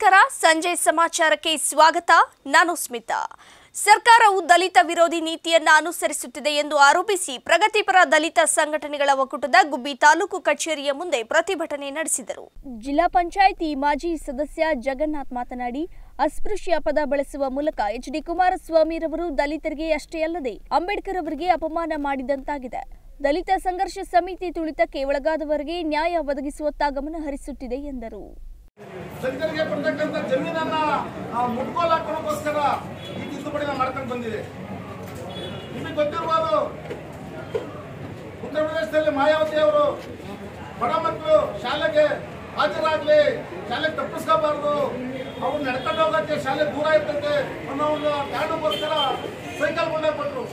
ನಮಸ್ಕಾರ ಸಂಜೆ ಸಮಾಚಾರಕ್ಕೆ ಸ್ವಾಗತ ನಾನು ಸ್ಮಿತಾ ಸರ್ಕಾರವು ದಲಿತ ವಿರೋಧಿ ನೀತಿಯನ್ನ ಅನುಸರಿಸುತ್ತಿದೆ ಎಂದು ಆರೋಪಿಸಿ ಪ್ರಗತಿಪರ ದಲಿತ ಸಂಘಟನೆಗಳ ಒಕ್ಕೂಟದ ಗುಬ್ಬಿ ತಾಲೂಕು ಕಚೇರಿಯ ಮುಂದೆ ಪ್ರತಿಭಟನೆ ನಡೆಸಿದರು ಜಿಲ್ಲಾ ಪಂಚಾಯಿತಿ ಮಾಜಿ ಸದಸ್ಯ ಜಗನ್ನಾಥ್ ಮಾತನಾಡಿ ಅಸ್ಪೃಶ್ಯ ಪದ ಬಳಸುವ ಮೂಲಕ ಎಚ್ ಡಿ ಕುಮಾರಸ್ವಾಮಿರವರು ದಲಿತರಿಗೆ ಅಷ್ಟೇ ಅಲ್ಲದೆ ಅಂಬೇಡ್ಕರ್ ಅವರಿಗೆ ಅಪಮಾನ ಮಾಡಿದಂತಾಗಿದೆ ದಲಿತ ಸಂಘರ್ಷ ಸಮಿತಿ ತುಳಿತಕ್ಕೆ ಒಳಗಾದವರಿಗೆ ನ್ಯಾಯ ಒದಗಿಸುವತ್ತ ಗಮನ ಹರಿಸುತ್ತಿದೆ ಎಂದರು ದಲಿತರಿಗೆ ಬರ್ತಕ್ಕಂಥ ಜಮೀನನ್ನ ಆ, ಮುಟ್ಗೋಲ್ ಹಾಕೋದಕ್ಕೋಸ್ಕರ ಈ ತಿದ್ದುಪಡಿನ ಮಾಡ್ಕೊಂಡು ಬಂದಿದೆ ನಿಮಗೆ ಗೊತ್ತಿರ್ಬೋದು ಉತ್ತರ ಪ್ರದೇಶದಲ್ಲಿ ಮಾಯಾವತಿ ಅವರು ಬಡ ಮಕ್ಕಳು ಶಾಲೆಗೆ ಹಾಜರಾಗ್ಲಿ ಶಾಲೆಗೆ ತಪ್ಪಿಸ್ಕೋಬಾರ್ದು ಅವ್ರು ನಡ್ಕೊಂಡು ಹೋಗಕ್ಕೆ ಶಾಲೆ ದೂರ ಇರ್ತದೆ ಅನ್ನೋ ಒಂದು ಕಾರಣಕ್ಕೋಸ್ಕರ ಸೈಕಲ್ಗಳನ್ನ ಕೊಟ್ಟರು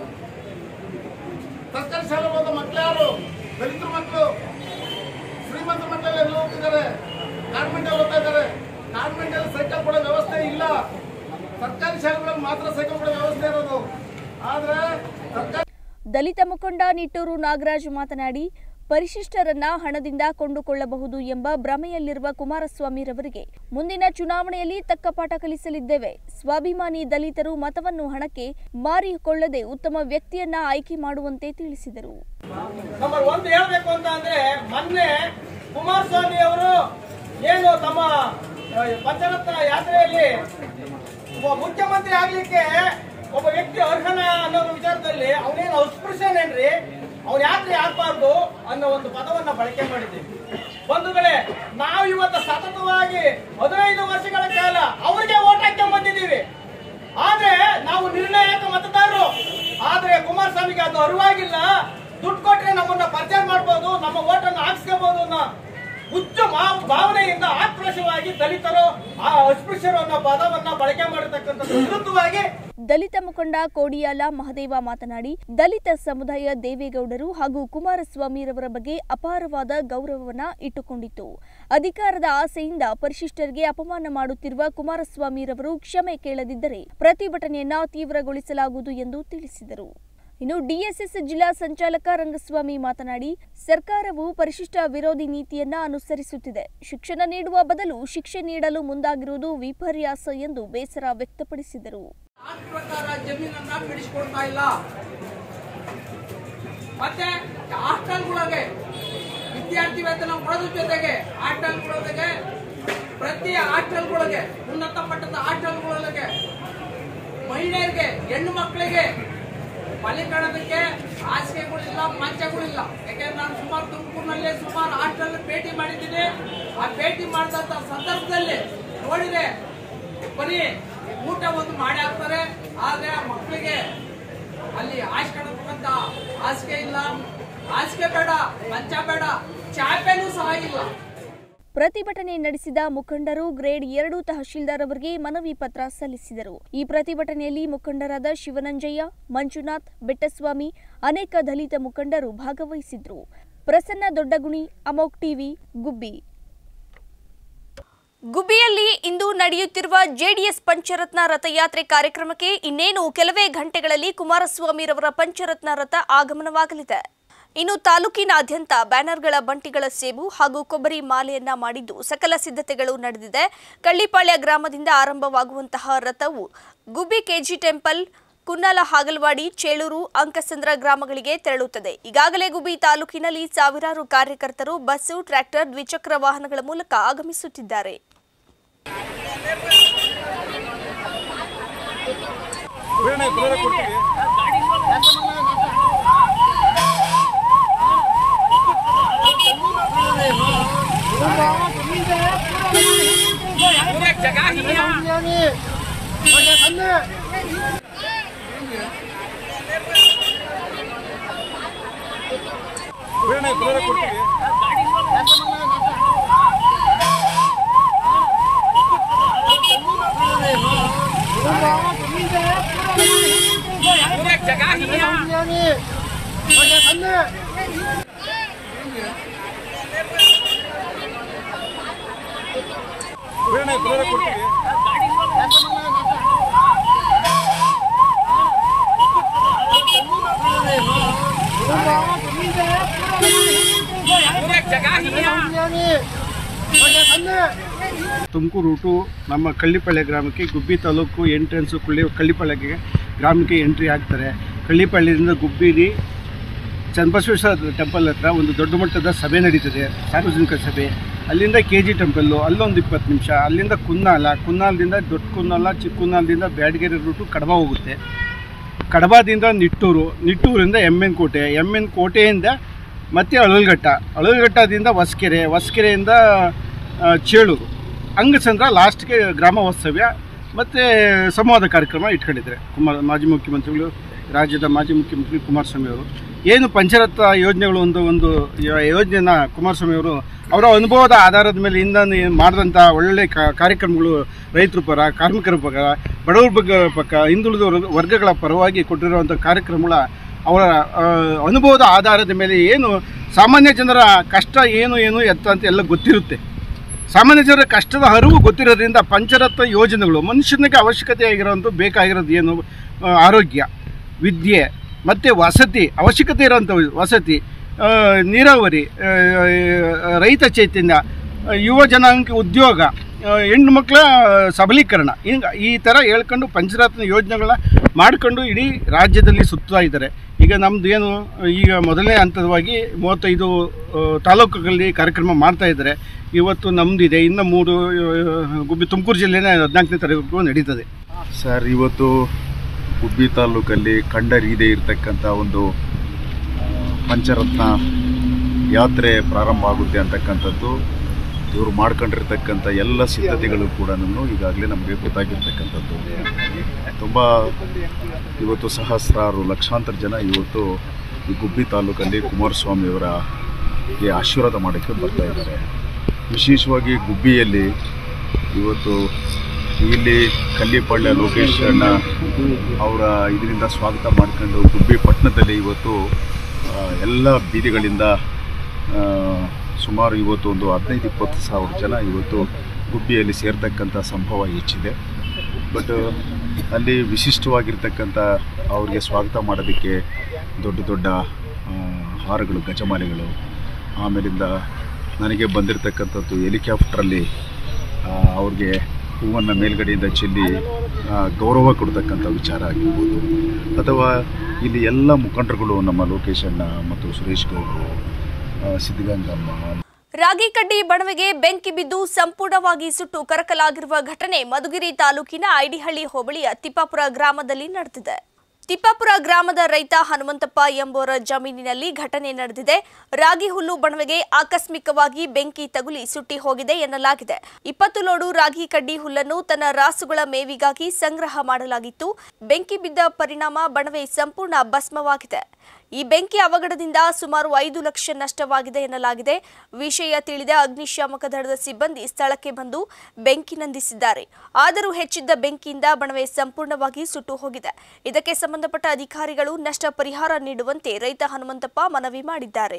ಸರ್ಕಾರಿ ಶಾಲೆಗೆ ಹೋದ ಮಕ್ಳು ಯಾರು ದಲಿತರ ಮಕ್ಕಳು ಶ್ರೀಮಂತರ ಮಕ್ಕಳೆಲ್ಲ ಎಲ್ಲ ಹೋಗ್ತಿದ್ದಾರೆ ಕಾನ್ವೆಂಟ್ ಅಲ್ಲಿ ಹೋಗ್ತಾ ಇದ್ದಾರೆ ಕಾನ್ವೆಂಟ್ ಅಲ್ಲಿ ಸೈಕಲ್ ಕೊಡೋ ವ್ಯವಸ್ಥೆ ಇಲ್ಲ ಸರ್ಕಾರಿ ಶಾಲೆಗಳಲ್ಲಿ ಮಾತ್ರ ಸೈಕಲ್ ಕೊಡೋ ವ್ಯವಸ್ಥೆ ಇರೋದು ಆದ್ರೆ ಸರ್ಕಾರಿ ದಲಿತ ಮುಖಂಡ ನಿಟ್ಟೂರು ನಾಗರಾಜ್ ಮಾತನಾಡಿ ಪರಿಶಿಷ್ಟರನ್ನ ಹಣದಿಂದ ಕೊಂಡುಕೊಳ್ಳಬಹುದು ಎಂಬ ಭ್ರಮೆಯಲ್ಲಿರುವ ಕುಮಾರಸ್ವಾಮಿರವರಿಗೆ ಮುಂದಿನ ಚುನಾವಣೆಯಲ್ಲಿ ತಕ್ಕ ಪಾಠ ಕಲಿಸಲಿದ್ದೇವೆ ಸ್ವಾಭಿಮಾನಿ ದಲಿತರು ಮತವನ್ನು ಹಣಕ್ಕೆ ಮಾರಿಕೊಳ್ಳದೆ ಉತ್ತಮ ವ್ಯಕ್ತಿಯನ್ನ ಆಯ್ಕೆ ಮಾಡುವಂತೆ ತಿಳಿಸಿದರು ನಂಬರ್ ಒಂದು ಹೇಳ್ಬೇಕು ಅಂತ ಅಂದ್ರೆ ಮೊನ್ನೆ ಕುಮಾರಸ್ವಾಮಿ ಅವರು ಏನು ತಮ್ಮ ಆ, ಪಂಚರತ್ನ ಯಾತ್ರೆಯಲ್ಲಿ ಒಬ್ಬ ಮುಖ್ಯಮಂತ್ರಿ ಆಗ್ಲಿಕ್ಕೆ ಒಬ್ಬ ವ್ಯಕ್ತಿ ಅರ್ಹನ ಅನ್ನೋ ವಿಚಾರದಲ್ಲಿ ಅವನೇನು ಅಸ್ಪೃಶ್ಯನೇನ್ರಿ ಅವ್ನ ಯಾತ್ರೆ ಆಗ್ಬಾರ್ದು ಅನ್ನೋ ಒಂದು ಪದವನ್ನ ಬಳಕೆ ಮಾಡಿದ್ದೀವಿ ಬಂಧುಗಳೇ ನಾವು ಇವತ್ತು ಸತತವಾಗಿ ಹದಿನೈದು ವರ್ಷಗಳ ಕಾಲ ಅವರಿಗೆ ಓಟ್ ಹಾಕ್ಕೊಂಡ್ ಬಂದಿದ್ದೀವಿ ಆದ್ರೆ ನಾವು ನಿರ್ಣಾಯಕ ಮತದಾರರು ಆದ್ರೆ ಕುಮಾರಸ್ವಾಮಿಗೆ ಅದು ಅರಿವಾಗಿಲ್ಲ ದುಡ್ಡು ಕೊಟ್ರೆ ನಮ್ಮನ್ನ ಪರಿಚಯ ಮಾಡ್ಬೋದು ನಮ್ಮ ಓಟನ್ನು ಹಾಕ್ಸ್ಕೋಬಹುದು ಅನ್ನೋ ಹುಚ್ಚು ಮಾ- ಭಾವನೆಯಿಂದ ಆಕ್ರೋಶವಾಗಿ ದಲಿತರು ಆ ಅಸ್ಪೃಶ್ಯರು ಅನ್ನೋ ಪದವನ್ನ ಬಳಕೆ ಮಾಡಿರ್ತಕ್ಕಂಥದ್ದು ವಿರುದ್ಧವಾಗಿ ದಲಿತ ಮುಖಂಡ ಕೋಡಿಯಾಲ ಮಹದೇವ ಮಾತನಾಡಿ ದಲಿತ ಸಮುದಾಯ ದೇವೇಗೌಡರು ಹಾಗೂ ಕುಮಾರಸ್ವಾಮಿರವರ ಬಗ್ಗೆ ಅಪಾರವಾದ ಗೌರವವನ್ನ ಇಟ್ಟುಕೊಂಡಿತ್ತು ಅಧಿಕಾರದ ಆಸೆಯಿಂದ ಪರಿಶಿಷ್ಟರಿಗೆ ಅಪಮಾನ ಮಾಡುತ್ತಿರುವ ಕುಮಾರಸ್ವಾಮಿರವರು ಕ್ಷಮೆ ಕೇಳದಿದ್ದರೆ ಪ್ರತಿಭಟನೆಯನ್ನ ತೀವ್ರಗೊಳಿಸಲಾಗುವುದು ಎಂದು ತಿಳಿಸಿದರು ಇನ್ನು ಡಿಎಸ್ಎಸ್ ಜಿಲ್ಲಾ ಸಂಚಾಲಕ ರಂಗಸ್ವಾಮಿ ಮಾತನಾಡಿ ಸರ್ಕಾರವು ಪರಿಶಿಷ್ಟ ವಿರೋಧಿ ನೀತಿಯನ್ನ ಅನುಸರಿಸುತ್ತಿದೆ ಶಿಕ್ಷಣ ನೀಡುವ ಬದಲು ಶಿಕ್ಷೆ ನೀಡಲು ಮುಂದಾಗಿರುವುದು ವಿಪರ್ಯಾಸ ಎಂದು ಬೇಸರ ವ್ಯಕ್ತಪಡಿಸಿದರು ಆಕ್ಟ್ ಪ್ರಕಾರ ಜಮೀನನ್ನ ಬಿಡಿಸ್ಕೊಡ್ತಾ ಇಲ್ಲ ಮತ್ತೆ ಹಾಸ್ಟೆಲ್ಗಳಿಗೆ ವಿದ್ಯಾರ್ಥಿ ವೇತನ ಕೊಡೋದ್ರ ಜೊತೆಗೆ ಹಾಸ್ಟೆಲ್ಗಳಿಗೆ ಪ್ರತಿ ಹಾಸ್ಟೆಲ್ಗಳಿಗೆ ಉನ್ನತ ಮಟ್ಟದ ಹಾಸ್ಟೆಲ್ಗಳಿಗೆ ಮಹಿಳೆಯರಿಗೆ ಹೆಣ್ಣು ಮಕ್ಕಳಿಗೆ ಮಲಿಕಣದಕ್ಕೆ ಹಾಸಿಗೆಗಳಿಲ್ಲ ಮಂಚಗಳಿಲ್ಲ ಯಾಕೆಂದ್ರೆ ನಾನು ಸುಮಾರು ತುಮಕೂರಿನಲ್ಲಿ ಸುಮಾರು ಹಾಸ್ಟೆಲ್ ಭೇಟಿ ಮಾಡಿದ್ದೀನಿ ಆ ಭೇಟಿ ಮಾಡಿದಂತ ಸಂದರ್ಭದಲ್ಲಿ ನೋಡಿದೆ ಬರೀ ಊಟ ಒಂದು ಮಾಡಿ ಹಾಕ್ತಾರೆ ಆದ್ರೆ ಆ ಮಕ್ಕಳಿಗೆ ಅಲ್ಲಿ ಹಾಸ್ಕೊಳತಕ್ಕಂತ ಹಾಸಿಗೆ ಇಲ್ಲ ಹಾಸಿಗೆ ಬೇಡ ಮಂಚ ಬೇಡ ಚಾಪೆನೂ ಸಹ ಇಲ್ಲ ಪ್ರತಿಭಟನೆ ನಡೆಸಿದ ಮುಖಂಡರು ಗ್ರೇಡ್ ಎರಡು ತಹಶೀಲ್ದಾರ್ ಅವರಿಗೆ ಮನವಿ ಪತ್ರ ಸಲ್ಲಿಸಿದರು ಈ ಪ್ರತಿಭಟನೆಯಲ್ಲಿ ಮುಖಂಡರಾದ ಶಿವನಂಜಯ್ಯ ಮಂಜುನಾಥ್ ಬೆಟ್ಟಸ್ವಾಮಿ ಅನೇಕ ದಲಿತ ಮುಖಂಡರು ಭಾಗವಹಿಸಿದ್ರು ಪ್ರಸನ್ನ ದೊಡ್ಡಗುಣಿ ಅಮೋಕ್ ಟಿವಿ ಗುಬ್ಬಿ ಗುಬ್ಬಿಯಲ್ಲಿ ಇಂದು ನಡೆಯುತ್ತಿರುವ ಜೆಡಿಎಸ್ ಪಂಚರತ್ನ ರಥಯಾತ್ರೆ ಕಾರ್ಯಕ್ರಮಕ್ಕೆ ಇನ್ನೇನು ಕೆಲವೇ ಗಂಟೆಗಳಲ್ಲಿ ಕುಮಾರಸ್ವಾಮಿರವರ ಪಂಚರತ್ನ ರಥ ಆಗಮನವಾಗಲಿದೆ ಇನ್ನು ತಾಲೂಕಿನಾದ್ಯಂತ ಬ್ಯಾನರ್ಗಳ ಬಂಟಿಗಳ ಸೇಬು ಹಾಗೂ ಕೊಬ್ಬರಿ ಮಾಲೆಯನ್ನ ಮಾಡಿದ್ದು ಸಕಲ ಸಿದ್ಧತೆಗಳು ನಡೆದಿದೆ ಕಳ್ಳಿಪಾಳ್ಯ ಗ್ರಾಮದಿಂದ ಆರಂಭವಾಗುವಂತಹ ರಥವು ಗುಬ್ಬಿ ಕೆಜಿ ಟೆಂಪಲ್ ಕುನ್ನಾಲ ಹಾಗಲವಾಡಿ ಚೇಳೂರು ಅಂಕಸಂದ್ರ ಗ್ರಾಮಗಳಿಗೆ ತೆರಳುತ್ತದೆ ಈಗಾಗಲೇ ಗುಬ್ಬಿ ತಾಲೂಕಿನಲ್ಲಿ ಸಾವಿರಾರು ಕಾರ್ಯಕರ್ತರು ಬಸ್ಸು ಟ್ರ್ಯಾಕ್ಟರ್ ದ್ವಿಚಕ್ರ ವಾಹನಗಳ ಮೂಲಕ ಆಗಮಿಸುತ್ತಿದ್ದಾರೆ ಜಗ ತುಮಕೂರು ರೂಟು ನಮ್ಮ ಕಳ್ಳಿಪಳ್ಳೆ ಗ್ರಾಮಕ್ಕೆ ಗುಬ್ಬಿ ತಾಲೂಕು ಎಂಟ್ರೆನ್ಸು ಕುಳ್ಳಿ ಕಳ್ಳಿಪಳ್ಳೆಗೆ ಗ್ರಾಮಕ್ಕೆ ಎಂಟ್ರಿ ಆಗ್ತಾರೆ ಕಳ್ಳಿಪಳ್ಳಿಯಿಂದ ಗುಬ್ಬಿಲಿ ಚನ್ನಬಸವೇಶ್ವರ ಟೆಂಪಲ್ ಹತ್ರ ಒಂದು ದೊಡ್ಡ ಮಟ್ಟದ ಸಭೆ ನಡೀತದೆ ಸಾರ್ವಜನಿಕ ಸಭೆ ಅಲ್ಲಿಂದ ಕೆ ಜಿ ಟೆಂಪಲ್ಲು ಅಲ್ಲೊಂದು ಇಪ್ಪತ್ತು ನಿಮಿಷ ಅಲ್ಲಿಂದ ಕುನ್ನಾಲ ಕುನ್ನಾಲದಿಂದ ದೊಡ್ಡ ಕುನ್ನಾಲ ಚಿಕ್ಕ ಕುನ್ನಾಲದಿಂದ ಬ್ಯಾಡಗೆರೆ ರೂಟು ಕಡಬ ಹೋಗುತ್ತೆ ಕಡಬದಿಂದ ನಿಟ್ಟೂರು ನಿಟ್ಟೂರಿಂದ M N Kote M N ಕೋಟೆಯಿಂದ ಮತ್ತೆ ಅಳಲ್ಘಟ್ಟ ಅಳಲ್ಘಟ್ಟದಿಂದ ಹೊಸಕೆರೆ ಹೊಸಕೆರೆಯಿಂದ ಆ, ಚೇಳೂರು ಹಂಗಸಂದ್ರ ಲಾಸ್ಟ್ಗೆ ಗ್ರಾಮ ವಾಸ್ತವ್ಯ ಮತ್ತು ಸಂವಾದ ಕಾರ್ಯಕ್ರಮ ಇಟ್ಕೊಂಡಿದ್ದಾರೆ ಕುಮಾರ್ ಮಾಜಿ ಮುಖ್ಯಮಂತ್ರಿಗಳು ರಾಜ್ಯದ ಮಾಜಿ ಮುಖ್ಯಮಂತ್ರಿ ಕುಮಾರಸ್ವಾಮಿ ಅವರು ಏನು ಪಂಚರತ್ನ ಯೋಜನೆಗಳು ಒಂದು ಒಂದು ಯೋ- ಯೋಜನೆನ ಕುಮಾರಸ್ವಾಮಿ ಅವರು ಅವರ ಅನುಭವದ ಆಧಾರದ ಮೇಲೆ ಇಂದ ಮಾಡಿದಂಥ ಒಳ್ಳೆ ಕಾ- ಕಾರ್ಯಕ್ರಮಗಳು ರೈತರ ಪರ ಕಾರ್ಮಿಕರ ಪರ ಬಡವರ ಬಗ್ಗೆ ಪಕ್ಕ ಹಿಂದುಳಿದ ವರ್ಗ- ವರ್ಗಗಳ ಪರವಾಗಿ ಕೊಟ್ಟಿರುವಂಥ ಕಾರ್ಯಕ್ರಮಗಳ ಅವರ ಆ, ಅನುಭವದ ಆಧಾರದ ಮೇಲೆ ಏನು ಸಾಮಾನ್ಯ ಜನರ ಕಷ್ಟ ಏನು ಏನು ಎತ್ತ ಅಂತ ಎಲ್ಲ ಗೊತ್ತಿರುತ್ತೆ ಸಾಮಾನ್ಯ ಜನರ ಕಷ್ಟದ ಅರಿವು ಗೊತ್ತಿರೋದ್ರಿಂದ ಪಂಚರತ್ನ ಯೋಜನೆಗಳು ಮನುಷ್ಯನಿಗೆ ಅವಶ್ಯಕತೆ ಆಗಿರೋಂಥ ಬೇಕಾಗಿರೋದು ಏನು ಆ, ಆರೋಗ್ಯ ವಿದ್ಯೆ ಮತ್ತು ವಸತಿ ಅವಶ್ಯಕತೆ ಇರೋಂಥ ವಸತಿ ಆ, ನೀರಾವರಿ ಆ, ರೈತ ಚೈತನ್ಯ ಆ, ಯುವ ಜನಾಂಗ ಉದ್ಯೋಗ ಆ, ಹೆಣ್ಣು ಮಕ್ಕಳ ಸಬಲೀಕರಣ ಹಿಂಗೆ ಈ ಥರ ಹೇಳ್ಕೊಂಡು ಪಂಚರತ್ನ ಯೋಜನೆಗಳನ್ನ ಮಾಡ್ಕೊಂಡು ಇಡೀ ರಾಜ್ಯದಲ್ಲಿ ಸುತ್ತಾ ಇದ್ದಾರೆ ಈಗ ನಮ್ದು ಏನು ಈಗ ಮೊದಲನೇ ಹಂತವಾಗಿ ಮೂವತ್ತೈದು ಆ, ತಾಲೂಕುಗಳಲ್ಲಿ ಕಾರ್ಯಕ್ರಮ ಮಾಡ್ತಾ ಇದ್ದಾರೆ ಇವತ್ತು ನಮ್ಮದಿದೆ ಇನ್ನು ಮೂರು ಆ, ಗುಬ್ಬಿ ತುಮಕೂರು ಜಿಲ್ಲೆನೇ ಹದಿನಾಲ್ಕನೇ ತಾರೀಕು ನಡೀತದೆ ಸರ್ ಇವತ್ತು ಗುಬ್ಬಿ ತಾಲೂಕಲ್ಲಿ ಕಂಡರಿಯದೇ ಇರತಕ್ಕಂಥ ಒಂದು ಆ, ಪಂಚರತ್ನ ಯಾತ್ರೆ ಪ್ರಾರಂಭ ಆಗುತ್ತೆ ಅಂತಕ್ಕಂಥದ್ದು ಇವರು ಮಾಡ್ಕೊಂಡಿರ್ತಕ್ಕಂಥ ಎಲ್ಲ ಸಿದ್ಧತೆಗಳು ಕೂಡ ಈಗಾಗಲೇ ನಮಗೆ ಗೊತ್ತಾಗಿರ್ತಕ್ಕಂಥದ್ದು ತುಂಬ ಇವತ್ತು ಸಹಸ್ರಾರು ಲಕ್ಷಾಂತರ ಜನ ಇವತ್ತು ಈ ಗುಬ್ಬಿ ತಾಲೂಕಲ್ಲಿ ಕುಮಾರಸ್ವಾಮಿಯವರ ಗೆ ಆಶೀರ್ವಾದ ಮಾಡೋಕ್ಕೆ ಬರ್ತಾ ಇದ್ದಾರೆ ವಿಶೇಷವಾಗಿ ಗುಬ್ಬಿಯಲ್ಲಿ ಇವತ್ತು ಇಲ್ಲಿ ಕಲ್ಲಿಪಳ್ಳ ಲೋಕೇಶ್ ಅಣ್ಣ ಅವರ ಇದರಿಂದ ಸ್ವಾಗತ ಮಾಡ್ಕೊಂಡು ಗುಬ್ಬಿ ಪಟ್ಟಣದಲ್ಲಿ ಇವತ್ತು ಆ, ಎಲ್ಲ ಬೀದಿಗಳಿಂದ ಆ, ಸುಮಾರು ಇವತ್ತು ಒಂದು ಹದಿನೈದು ಇಪ್ಪತ್ತು ಸಾವಿರ ಜನ ಇವತ್ತು ಗುಬ್ಬಿಯಲ್ಲಿ ಸೇರ್ತಕ್ಕಂಥ ಸಂಭವ ಹೆಚ್ಚಿದೆ ಬಟ್ ಅಲ್ಲಿ ವಿಶಿಷ್ಟವಾಗಿರ್ತಕ್ಕಂಥ ಅವ್ರಿಗೆ ಸ್ವಾಗತ ಮಾಡೋದಕ್ಕೆ ದೊಡ್ಡ ದೊಡ್ಡ ಆ, ಹಾರಗಳು ಗಜಮಾಲೆಗಳು ಆಮೇಲಿಂದ ನನಗೆ ಬಂದಿರತಕ್ಕಂಥದ್ದು ಹೆಲಿಕಾಪ್ಟ್ರಲ್ಲಿ ಆ, ಅವ್ರಿಗೆ ಹೂವನ್ನು ಮೇಲ್ಗಡೆಯಿಂದ ಚೆಲ್ಲಿ ಆ, ಗೌರವ ಕೊಡ್ತಕ್ಕಂಥ ವಿಚಾರ ಆಗಿರ್ಬೋದು ಅಥವಾ ಇಲ್ಲಿ ಎಲ್ಲ ಮುಖಂಡರುಗಳು ನಮ್ಮ ಲೋಕೇಶ್ ಅಣ್ಣ ಮತ್ತು ಸುರೇಶ್ ಗೌಡರು ಆ, ಸಿದ್ಧಗಂಗಮ್ಮ ರಾಗಿ ಕಡ್ಡಿ ಬಣವೆಗೆ ಬೆಂಕಿ ಬಿದ್ದು ಸಂಪೂರ್ಣವಾಗಿ ಸುಟ್ಟು ಕರಕಲಾಗಿರುವ ಘಟನೆ ಮಧುಗಿರಿ ತಾಲೂಕಿನ ಐಡಿಹಳ್ಳಿ ಹೋಬಳಿಯ ತಿಪ್ಪಾಪುರ ಗ್ರಾಮದಲ್ಲಿ ನಡೆದಿದೆ ತಿಪ್ಪಾಪುರ ಗ್ರಾಮದ ರೈತ ಹನುಮಂತಪ್ಪ ಎಂಬುವರ ಜಮೀನಿನಲ್ಲಿ ಘಟನೆ ನಡೆದಿದೆ ರಾಗಿ ಹುಲ್ಲು ಬಣವೆಗೆ ಆಕಸ್ಮಿಕವಾಗಿ ಬೆಂಕಿ ತಗುಲಿ ಸುಟ್ಟಿ ಹೋಗಿದೆ ಎನ್ನಲಾಗಿದೆ ಇಪ್ಪತ್ತು ಲೋಡು ರಾಗಿ ಕಡ್ಡಿ ಹುಲ್ಲನ್ನು ತನ್ನ ರಾಸುಗಳ ಮೇವಿಗಾಗಿ ಸಂಗ್ರಹ ಮಾಡಲಾಗಿತ್ತು ಬೆಂಕಿ ಬಿದ್ದ ಪರಿಣಾಮ ಬಣವೆ ಸಂಪೂರ್ಣ ಭಸ್ಮವಾಗಿದೆ ಈ ಬೆಂಕಿ ಅವಘಡದಿಂದ ಸುಮಾರು ಐದು ಲಕ್ಷ ನಷ್ಟವಾಗಿದೆ ಎನ್ನಲಾಗಿದೆ ವಿಷಯ ತಿಳಿದ ಅಗ್ನಿಶಾಮಕ ದಳದ ಸಿಬ್ಬಂದಿ ಸ್ಥಳಕ್ಕೆ ಬಂದು ಬೆಂಕಿ ನಂದಿಸಿದ್ದಾರೆ ಆದರೂ ಹೆಚ್ಚಿದ್ದ ಬೆಂಕಿಯಿಂದ ಬಣವೆ ಸಂಪೂರ್ಣವಾಗಿ ಸುಟ್ಟು ಹೋಗಿದೆ ಇದಕ್ಕೆ ಸಂಬಂಧಪಟ್ಟ ಅಧಿಕಾರಿಗಳು ನಷ್ಟ ಪರಿಹಾರ ನೀಡುವಂತೆ ರೈತ ಹನುಮಂತಪ್ಪ ಮನವಿ ಮಾಡಿದ್ದಾರೆ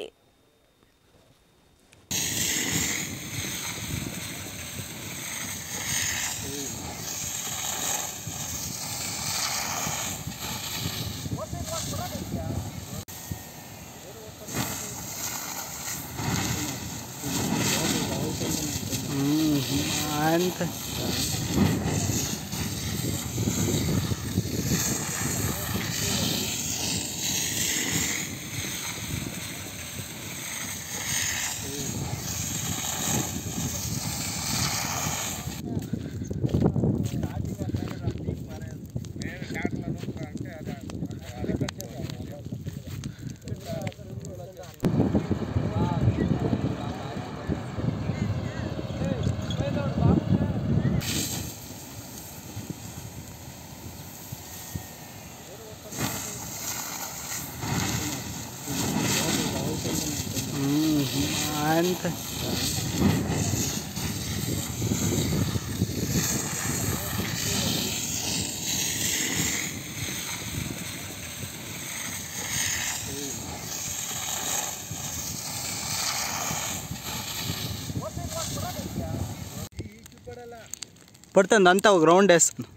పడుతుంది అంతా ఒక రౌండ్ వేస్తాను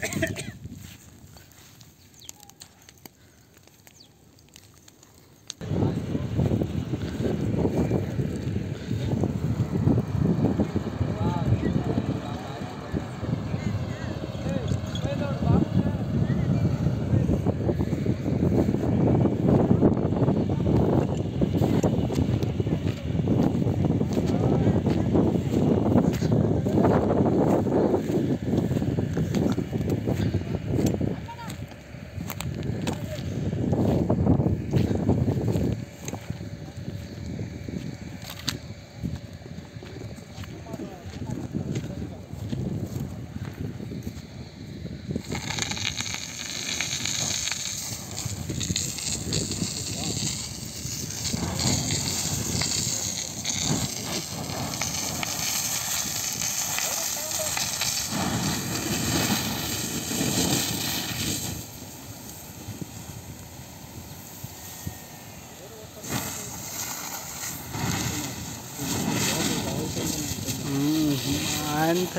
ಅಂತ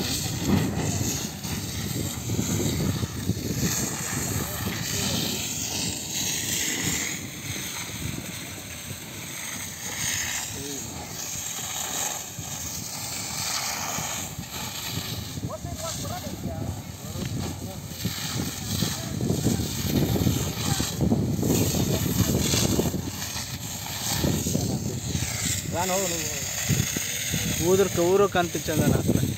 ఊದ್ರಕ ಊರಕ್ಕೆ ಅಂತ ಚಂದನ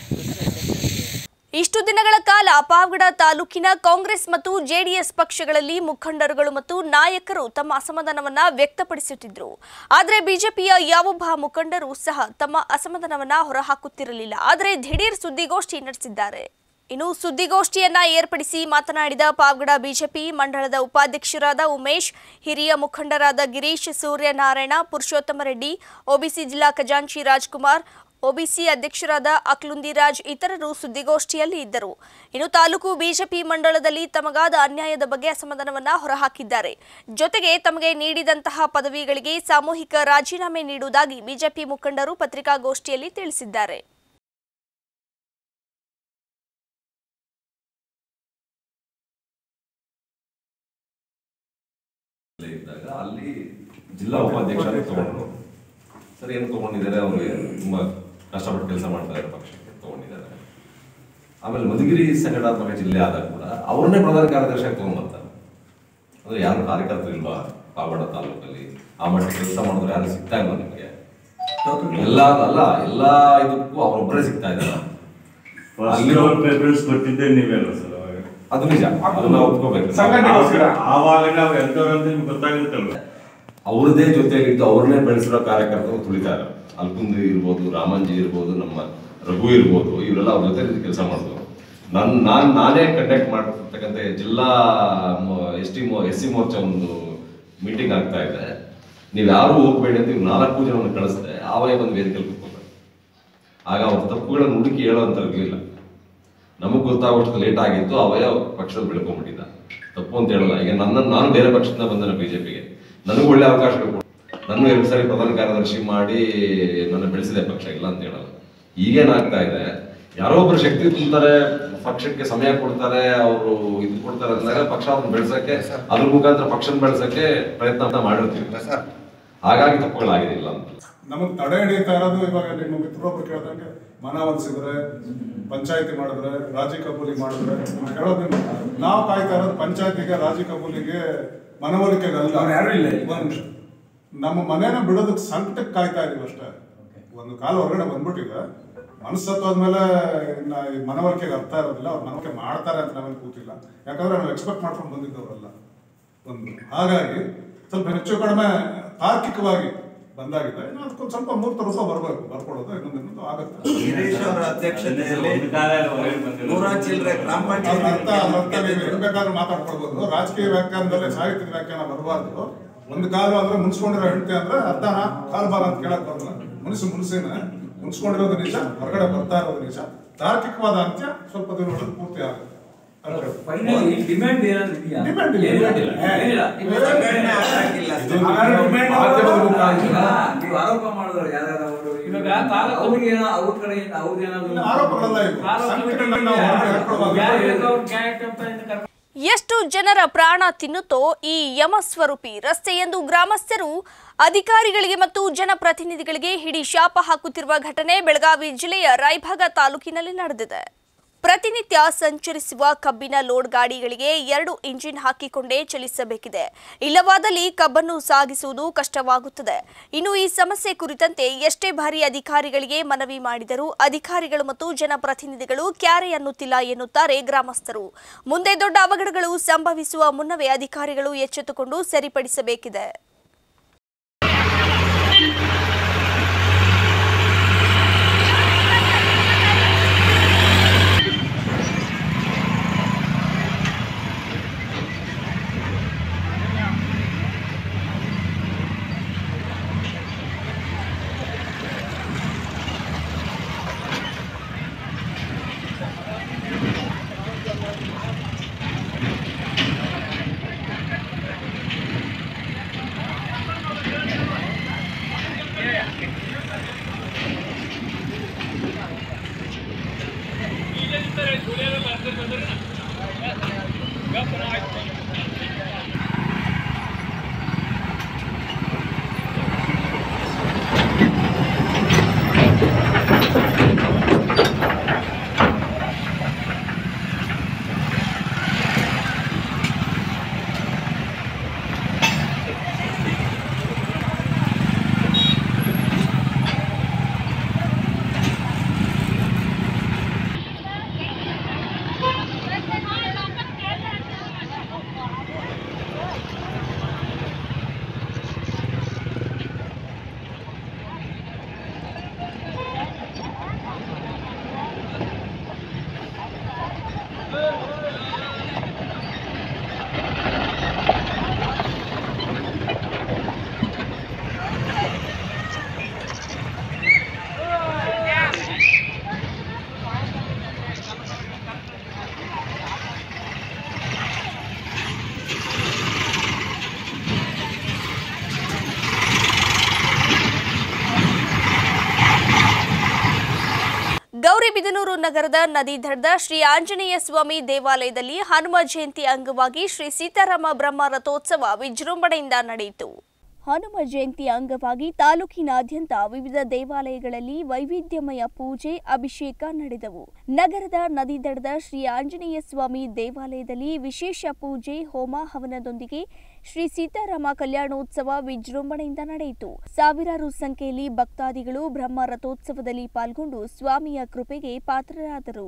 ಇಷ್ಟು ದಿನಗಳ ಕಾಲ ಪಾವಗಡ ತಾಲೂಕಿನ ಕಾಂಗ್ರೆಸ್ ಮತ್ತು ಜೆಡಿಎಸ್ ಪಕ್ಷಗಳಲ್ಲಿ ಮುಖಂಡರುಗಳು ಮತ್ತು ನಾಯಕರು ತಮ್ಮ ಅಸಮಾಧಾನವನ್ನ ವ್ಯಕ್ತಪಡಿಸುತ್ತಿದ್ದರು ಆದರೆ ಬಿಜೆಪಿಯ ಯಾವೊಬ್ಬ ಮುಖಂಡರು ಸಹ ತಮ್ಮ ಅಸಮಾಧಾನವನ್ನ ಹೊರಹಾಕುತ್ತಿರಲಿಲ್ಲ ಆದರೆ ದಿಢೀರ್ ಸುದ್ದಿಗೋಷ್ಠಿ ನಡೆಸಿದ್ದಾರೆ ಇನ್ನು ಸುದ್ದಿಗೋಷ್ಠಿಯನ್ನ ಏರ್ಪಡಿಸಿ ಮಾತನಾಡಿದ ಪಾವಗಡ ಬಿಜೆಪಿ ಮಂಡಳದ ಉಪಾಧ್ಯಕ್ಷರಾದ ಉಮೇಶ್ ಹಿರಿಯ ಮುಖಂಡರಾದ ಗಿರೀಶ್ ಸೂರ್ಯನಾರಾಯಣ ಪುರುಷೋತ್ತಮ ರೆಡ್ಡಿ ಒಬಿಸಿ ಜಿಲ್ಲಾ ಖಜಾಂಚಿ ರಾಜ್ಕುಮಾರ್ ಒಬಿಸಿ ಅಧ್ಯಕ್ಷರಾದ ಅಕ್ಲುಂದಿರಾಜ್ ಇತರರು ಸುದ್ದಿಗೋಷ್ಠಿಯಲ್ಲಿ ಇದ್ದರು ಇನ್ನು ತಾಲೂಕು ಬಿಜೆಪಿ ಮಂಡಳದಲ್ಲಿ ತಮಗಾದ ಅನ್ಯಾಯದ ಬಗ್ಗೆ ಅಸಮಾಧಾನವನ್ನ ಹೊರಹಾಕಿದ್ದಾರೆ ಜೊತೆಗೆ ತಮಗೆ ನೀಡಿದಂತಹ ಪದವಿಗಳಿಗೆ ಸಾಮೂಹಿಕ ರಾಜೀನಾಮೆ ನೀಡುವುದಾಗಿ ಬಿಜೆಪಿ ಮುಖಂಡರು ಪತ್ರಿಕಾಗೋಷ್ಠಿಯಲ್ಲಿ ತಿಳಿಸಿದ್ದಾರೆ ಇದ್ದಾಗ ಅಲ್ಲಿ ಜಿಲ್ಲಾ ಉಪಾಧ್ಯಕ್ಷರ ತಗೊಂಡ್ರು ಸರ್ ಏನು ತಗೊಂಡಿದ್ದಾರೆ ಅವರು ತುಂಬಾ ಕಷ್ಟಪಟ್ಟು ಕೆಲಸ ಮಾಡ್ತಾ ಇದ್ದಾರೆ ಪಕ್ಷಕ್ಕೆ ತಗೊಂಡಿದ್ದಾರೆ ಆಮೇಲೆ ಮಧುಗಿರಿ ಸಂಘಟನಾತ್ಮಕ ಜಿಲ್ಲೆ ಆದಾಗ ಕೂಡ ಅವ್ರನ್ನೇ ಪ್ರಧಾನ ಕಾರ್ಯದರ್ಶಿಯಾಗಿ ತಗೊಂಡ್ಬರ್ತಾರೆ ಅಂದ್ರೆ ಯಾರು ಕಾರ್ಯಕರ್ತರು ಇಲ್ವಾ ಪಾವಗಡ ತಾಲೂಕಲ್ಲಿ ಆ ಮಟ್ಟ ಕೆಲಸ ಮಾಡಿದ್ರೆ ಯಾರು ಸಿಗ್ತಾ ಇಲ್ವಾ ನಿಮಗೆ ಎಲ್ಲ ಅಲ್ಲ ಎಲ್ಲ ಇದಕ್ಕೂ ಅವರೊಬ್ಬರೇ ಸಿಗ್ತಾ ಇದ್ದಾರೆ ಅಲ್ಲಿರೋ ಪ್ರಿಫರೆನ್ಸ್ ಕೊಟ್ಟಿದ್ದೆ ನೀವೆಲ್ಲ ಸರ್ ಅವಾಗ ಅದು ನಿಜ ಅದನ್ನ ಒಪ್ಕೋಬೇಕು ಆವಾಗ ನಾವು ಎಂತವ್ರಂತ ನಿಮ್ಗೆ ಗೊತ್ತಾಗುತ್ತಲ್ವ ಅವ್ರದೇ ಜೊತೆಗಿದ್ದು ಅವ್ರನ್ನೇ ಬೆಳೆಸಿರೋ ಕಾರ್ಯಕರ್ತರು ತುಳಿತಾರೆ ಅಲ್ಕುಂದಿ ಇರ್ಬೋದು ರಾಮಂಜಿ ಇರ್ಬೋದು ನಮ್ಮ ರಘು ಇರ್ಬೋದು ಇವರೆಲ್ಲ ಅವ್ರ ಜೊತೆ ಕೆಲಸ ಮಾಡಿದ್ರು ನನ್ ನಾನ್ ನಾನೇ ಕಂಡಕ್ಟ್ ಮಾಡಿರ್ತಕ್ಕಂಥ ಜಿಲ್ಲಾ S T S C Morcha ಒಂದು ಮೀಟಿಂಗ್ ಆಗ್ತಾ ಇದೆ ನೀವು ಯಾರು ಹೋಗ್ಬೇಡಿ ಅಂತ ಇವ್ರು ನಾಲ್ಕು ಜನವನ್ನು ಕಳಿಸಿದೆ ಆವಾಗ ಒಂದು ವೇದಿಕೆಯಲ್ಲಿ ಕೂತ್ಕೊಬೇಕು ಆಗ ಅವ್ರ ತಪ್ಪುಗಳನ್ನು ಹುಡುಕಿ ಹೇಳೋಂತ ಇರಲಿಲ್ಲ ನಮಗ್ ಗೊತ್ತಾಗೋಷ್ಟು ಲೇಟ್ ಆಗಿತ್ತು ಅವಯ ಪಕ್ಷದ ಬೆಳ್ಕೊಂಡ್ಬಿಟ್ಟಿದ್ದ ತಪ್ಪು ಅಂತ ಹೇಳಲ್ಲ ಈಗ ನನ್ನ ನಾನು ಬೇರೆ ಪಕ್ಷದಿಂದ ಬಂದನ ಬಿಜೆಪಿಗೆ ನನಗೂ ಒಳ್ಳೆ ಅವಕಾಶಗಳು ಕೊಡು ನಾನು ಎರಡು ಸಾರಿ ಪ್ರಧಾನ ಕಾರ್ಯದರ್ಶಿ ಮಾಡಿ ನನ್ನ ಬೆಳೆಸಿದೆ ಪಕ್ಷ ಇಲ್ಲ ಅಂತ ಹೇಳಲ್ಲ ಈಗೇನಾಗ್ತಾ ಇದೆ ಯಾರೋ ಒಬ್ರು ಶಕ್ತಿ ತುಂಬ್ತಾರೆ ಪಕ್ಷಕ್ಕೆ ಸಮಯ ಕೊಡ್ತಾರೆ ಅವರು ಇದು ಕೊಡ್ತಾರೆ ಅಂದಾಗ ಪಕ್ಷ ಅವ್ರನ್ನ ಬೆಳೆಸಕ್ಕೆ ಅದ್ರ ಮುಖಾಂತರ ಪಕ್ಷನ ಬೆಳೆಸಕ್ಕೆ ಪ್ರಯತ್ನ ಮಾಡಿರ್ತೀವಿ ಹಾಗಾಗಿ ತಪ್ಪುಗಳಾಗಿದಿಲ್ಲ ಅಂತ ನಮಗೆ ತಡೆ ಹಿಡಿತಾ ಇರೋದು ಇವಾಗ ನಿಮ್ಮ ಮಿತ್ರೊಬ್ರು ಕೇಳ್ದಂಗೆ ಮನವೊಲಿಸಿದ್ರೆ ಪಂಚಾಯತಿ ಮಾಡಿದ್ರೆ ರಾಜಿ ಕಬೂಲಿ ಮಾಡಿದ್ರೆ ನಾವು ಕೇಳೋದ್ರಿಂದ ನಾವು ಕಾಯ್ತಾ ಇರೋದು ಪಂಚಾಯತಿಗೆ ರಾಜಿ ಕಬೂಲಿಗೆ ಮನವೊಲಿಕೆಗೆ ಅಲ್ಲ ಒಂದ್ ನಿಮಿಷ ನಮ್ಮ ಮನೇನ ಬಿಡೋದಕ್ಕೆ ಸಂಕಟಕ್ಕೆ ಕಾಯ್ತಾ ಇದೀವಿ ಅಷ್ಟೇ ಒಂದು ಕಾಲ ಹೊರಗಡೆ ಬಂದ್ಬಿಟ್ಟಿದೆ ಮನಸ್ಸತ್ವಾದ್ಮೇಲೆ ಇನ್ನ ಈ ಮನವರಿಕೆಗೆ ಅರ್ಥ ಇರೋದಿಲ್ಲ ಅವ್ರು ಮನವರಿಕೆ ಮಾಡ್ತಾರೆ ಅಂತ ನಾವೇನು ಕೂತಿಲ್ಲ ಯಾಕಂದ್ರೆ ನಾವು ಎಕ್ಸ್ಪೆಕ್ಟ್ ಮಾಡ್ಕೊಂಡು ಬಂದಿದ್ದವರಲ್ಲ ಒಂದು ಹಾಗಾಗಿ ಸ್ವಲ್ಪ ಹೆಚ್ಚು ಕಡಿಮೆ ತಾರ್ಕಿಕವಾಗಿ ಬಂದಾಗಿದೆ ಇನ್ನು ಅದಕ್ಕೊಂದು ಸ್ವಲ್ಪ ಮೂರ್ತ ರೂಪ ಬರಬೇಕು ಬರ್ಕೊಡೋದು ಇನ್ನೊಂದು ಇನ್ನೊಂದು ಆಗುತ್ತೆ ಗಿರೀಶ್ ಅವರ ಅಧ್ಯಕ್ಷತೆಯಲ್ಲಿ ಒಂದು ಕಾಲ ಹೊರಗೆ ಬಂದಿಲ್ಲ. ನೂರ ಚಿಲ್ಲರೆ ಗ್ರಾಮ ಅದ್ರ ಅರ್ಥ ಅದ್ರ ಅರ್ಥ ನೀವು ಪಂಚಾಯತ್ ಹೆಂಗ್ ಬೇಕಾದ್ರೂ ಮಾತಾಡ್ಕೊಳ್ಬೋದು ರಾಜಕೀಯ ವ್ಯಾಖ್ಯಾನದಲ್ಲಿ ಸಾಹಿತ್ಯದ ವ್ಯಾಖ್ಯಾನ ಬರಬಾರ್ದು ಒಂದು ಕಾಲು ಅಂದ್ರೆ ಮುನ್ಸ್ಕೊಂಡಿರೋ ಹೆಂಡತಿ ಅಂದ್ರೆ ಅರ್ಥನ ಕಾಲ್ ಬಾರ ಅಂತ ಕೇಳಕ್ ಬರಲ್ಲ ಮುನಿಸು ಮುನಿಸಿನ ಮುನ್ಸ್ಕೊಂಡಿರೋದು ನಿಜ ಹೊರಗಡೆ ಬರ್ತಾ ಇರೋದು ನಿಜ ತಾರ್ಕಿಕವಾದ ಅಂತ್ಯ ಸ್ವಲ್ಪ ದಿನಗಳಲ್ಲಿ ಪೂರ್ತಿ ಆಗುತ್ತೆ ಅಷ್ಟೇ. ಫೈನಲಿ ಡಿಮ್ಯಾಂಡ್ ಏನಾದ್ರು ಇದೆಯಾ Demand ಇಲ್ಲ. ಏನಿಲ್ಲ. ಏನಿಲ್ಲ. ಸಂಘಟನೆ ಆಗಿಲ್ಲ ಇದು ಮಾಧ್ಯಮದ ಮುಖಾಂತರ ನೀವು ಆರೋಪ ಮಾಡಿದ್ರು ಯಾರ್ಯಾರು ಅವರು ಇವಾಗ ತಾಲೂಕು ಅವ್ರಿಗೆ ಏನೋ ಅವ್ರ ಕಡೆ ಅವ್ರದ್ದೇನಾದ್ರು ಆರೋಪಗಳೆಲ್ಲ ಇವು. ಸಂಘಟನೆಗಳನ್ನ ನಾವು ಹೊರಗಡೆ ಹಾಕ್ಕೊಳ್ಬಾರ್ದು. ಯಾರು ಹೇಳಿದ್ರು ಅವ್ರು ಕ್ಯಾರೆಕ್ಟರ್ ಅಂತ ಇನ್ನು ಕರ್ಕೊಂಡು ಎಷ್ಟು ಜನರ ಪ್ರಾಣ ತಿನ್ನುತ್ತೋ ಈ ಯಮಸ್ವರೂಪಿ ರಸ್ತೆ ಎಂದು ಗ್ರಾಮಸ್ಥರು ಅಧಿಕಾರಿಗಳಿಗೆ ಮತ್ತು ಜನಪ್ರತಿನಿಧಿಗಳಿಗೆ ಹಿಡಿ ಶಾಪ ಹಾಕುತ್ತಿರುವ ಘಟನೆ ಬೆಳಗಾವಿ ಜಿಲ್ಲೆಯ ರಾಯಭಾಗ ತಾಲೂಕಿನಲ್ಲಿ ನಡೆದಿದೆ ಪ್ರತಿನಿತ್ಯ ಸಂಚರಿಸುವ ಕಬ್ಬಿನ ಲೋಡ್ ಗಾಡಿಗಳಿಗೆ ಎರಡು ಇಂಜಿನ್ ಹಾಕಿಕೊಂಡೇ ಚಲಿಸಬೇಕಿದೆ ಇಲ್ಲವಾದಲ್ಲಿ ಕಬ್ಬನ್ನು ಸಾಗಿಸುವುದು ಕಷ್ಟವಾಗುತ್ತದೆ ಇನ್ನು ಈ ಸಮಸ್ಯೆ ಕುರಿತಂತೆ ಎಷ್ಟೇ ಬಾರಿ ಅಧಿಕಾರಿಗಳಿಗೆ ಮನವಿ ಮಾಡಿದರೂ ಅಧಿಕಾರಿಗಳು ಮತ್ತು ಜನಪ್ರತಿನಿಧಿಗಳು ಕ್ಯಾರೆ ಅನ್ನುತ್ತಿಲ್ಲ ಎನ್ನುತ್ತಾರೆ ಗ್ರಾಮಸ್ಥರು ಮುಂದೆ ದೊಡ್ಡ ಅವಘಡಗಳು ಸಂಭವಿಸುವ ಮುನ್ನವೇ ಅಧಿಕಾರಿಗಳು ಎಚ್ಚೆತ್ತುಕೊಂಡು ಸರಿಪಡಿಸಬೇಕಿದೆ ಗೌರಿಬಿದನೂರು ನಗರದ ನದಿ ದಡದ ಶ್ರೀ ಆಂಜನೇಯ ಸ್ವಾಮಿ ದೇವಾಲಯದಲ್ಲಿ ಹನುಮ ಜಯಂತಿ ಅಂಗವಾಗಿ ಶ್ರೀ ಸೀತಾರಾಮ ಬ್ರಹ್ಮ ರಥೋತ್ಸವ ವಿಜೃಂಭಣೆಯಿಂದ ನಡೆಯಿತು ಹನುಮ ಜಯಂತಿ ಅಂಗವಾಗಿ ತಾಲೂಕಿನಾದ್ಯಂತ ವಿವಿಧ ದೇವಾಲಯಗಳಲ್ಲಿ ವೈವಿಧ್ಯಮಯ ಪೂಜೆ ಅಭಿಷೇಕ ನಡೆದವು ನಗರದ ನದಿ ದಡದ ಶ್ರೀ ಆಂಜನೇಯ ಸ್ವಾಮಿ ದೇವಾಲಯದಲ್ಲಿ ವಿಶೇಷ ಪೂಜೆ ಹೋಮ ಹವನದೊಂದಿಗೆ ಶ್ರೀ ಸೀತಾರಾಮ ಕಲ್ಯಾಣೋತ್ಸವ ವಿಜೃಂಭಣೆಯಿಂದ ನಡೆಯಿತು ಸಾವಿರಾರು ಸಂಖ್ಯೆಯಲ್ಲಿ ಭಕ್ತಾದಿಗಳು ಬ್ರಹ್ಮ ರಥೋತ್ಸವದಲ್ಲಿ ಪಾಲ್ಗೊಂಡು ಸ್ವಾಮಿಯ ಕೃಪೆಗೆ ಪಾತ್ರರಾದರು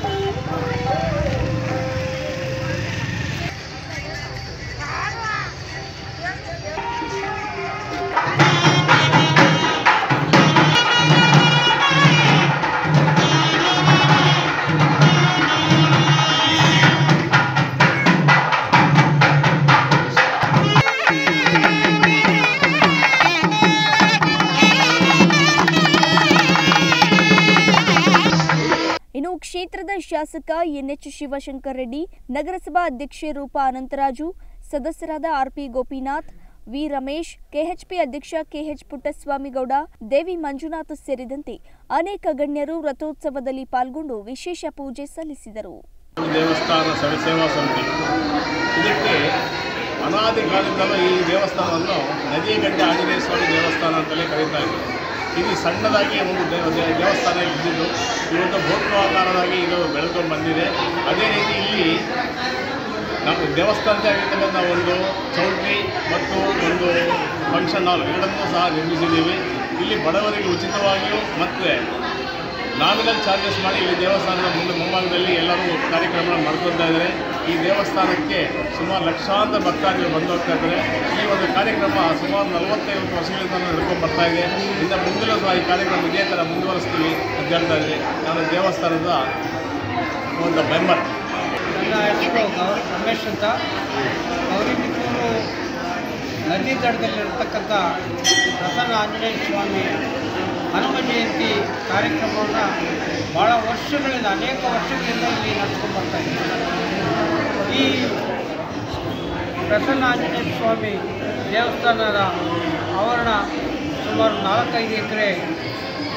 ಇನ್ನು ಕ್ಷೇತ್ರದ ಶಾಸಕ ಎನ್ಎಚ್ ಶಿವಶಂಕರ್ ರೆಡ್ಡಿ ನಗರಸಭಾ ಅಧ್ಯಕ್ಷೆ ರೂಪಾ ಅನಂತರಾಜು ಸದಸ್ಯರಾದ RP Gopinath V Ramesh KHP ಅಧ್ಯಕ್ಷ ಕೆಎಚ್ ಪುಟ್ಟಸ್ವಾಮಿಗೌಡ ದೇವಿ ಮಂಜುನಾಥ್ ಸೇರಿದಂತೆ ಅನೇಕ ಗಣ್ಯರು ರಥೋತ್ಸವದಲ್ಲಿ ಪಾಲ್ಗೊಂಡು ವಿಶೇಷ ಪೂಜೆ ಸಲ್ಲಿಸಿದರು ದೇವಸ್ಥಾನ ಸವಿಸೇವಾ ಸಮಿತಿ ಇದಕ್ಕೆ ಅನಾದಿ ಕಾಲದಿಂದಲೂ ಈ ದೇವಸ್ಥಾನವನ್ನು ನದಿಯ ಗಂಟೆ ಆಂಜನೇಯ ಸ್ವಾಮಿ ದೇವಸ್ಥಾನ ಅಂತಲೇ ಕರೀತಾ ಇದ್ದಾರೆ ಇದು ಸಣ್ಣದಾಗಿ ಒಂದು ದೇವ ದೇ- ದೇವಸ್ಥಾನ ಇದ್ದಿದ್ದು ಇವತ್ತು ಭೌತಿಕವಾಕಾರವಾಗಿ ಇದು ಬೆಳೆದುಕೊಂಡು ಬಂದಿದೆ ಅದೇ ರೀತಿ ಇಲ್ಲಿ ನಮ್ಮ ದೇವಸ್ಥಾನದ ಆಗಿರ್ತಕ್ಕಂಥ ಒಂದು ಚೌಟ್ರಿ ಮತ್ತು ಒಂದು ಫಂಕ್ಷನ್ ಹಾಲ್ ಎರಡನ್ನೂ ಸಹ ನಿರ್ಮಿಸಿದ್ದೀವಿ ಇಲ್ಲಿ ಬಡವರಿಗೆ ಉಚಿತವಾಗಿಯೂ ಮತ್ತು ನಾಮಿನಲ್ ಚಾರ್ಜಸ್ ಮಾಡಿ ಇಲ್ಲಿ ದೇವಸ್ಥಾನದ ಮುಂದೆ ಮುಂಭಾಗದಲ್ಲಿ ಎಲ್ಲರೂ ಕಾರ್ಯಕ್ರಮ ಮಾಡ್ಕೊತಾ ಇದ್ದಾರೆ ಈ ದೇವಸ್ಥಾನಕ್ಕೆ ಸುಮಾರು ಲಕ್ಷಾಂತರ ಭಕ್ತಾದಿಗಳು ಬಂದು ಹೋಗ್ತಾ ಇದ್ದಾರೆ ಈ ಒಂದು ಕಾರ್ಯಕ್ರಮ ಸುಮಾರು ನಲವತ್ತೈವತ್ತು ವರ್ಷಗಳಿಂದ ನಡ್ಕೊಂಡು ಬರ್ತಾ ಇದೆ ಇನ್ನು ಮುಂದಲೂ ಸಹ ಈ ಕಾರ್ಯಕ್ರಮ ಇದೇ ಥರ ಮುಂದುವರಿಸ್ತೀವಿ ಅಂತ ಹೇಳ್ತಾ ಇದ್ದೀನಿ ನಾನು ದೇವಸ್ಥಾನದ ಒಂದು ಮೆಂಬರ್ ನನ್ನ ಹೆಸರು ಗೌರಿ ರಮೇಶ್ ಅಂತ ಗೌರಿಬಿದೂರು ನದಿ ದಡದಲ್ಲಿರ್ತಕ್ಕಂಥ ಪ್ರಸನ್ನ ಆಂಜನೇಯ ಸ್ವಾಮಿ ಹನುಮ ಜಯಂತಿ ಕಾರ್ಯಕ್ರಮವನ್ನು ಭಾಳ ವರ್ಷಗಳಿಂದ ಅನೇಕ ವರ್ಷಗಳಿಂದ ಇಲ್ಲಿ ನಡೆಸ್ಕೊಂಡು ಬರ್ತಾ ಇದ್ದೀವಿ ಈ ಪ್ರಸನ್ನ ಆಂಜನೇಯ ಸ್ವಾಮಿ ದೇವಸ್ಥಾನದ ಆವರಣ ಸುಮಾರು ನಾಲ್ಕೈದು ಎಕರೆ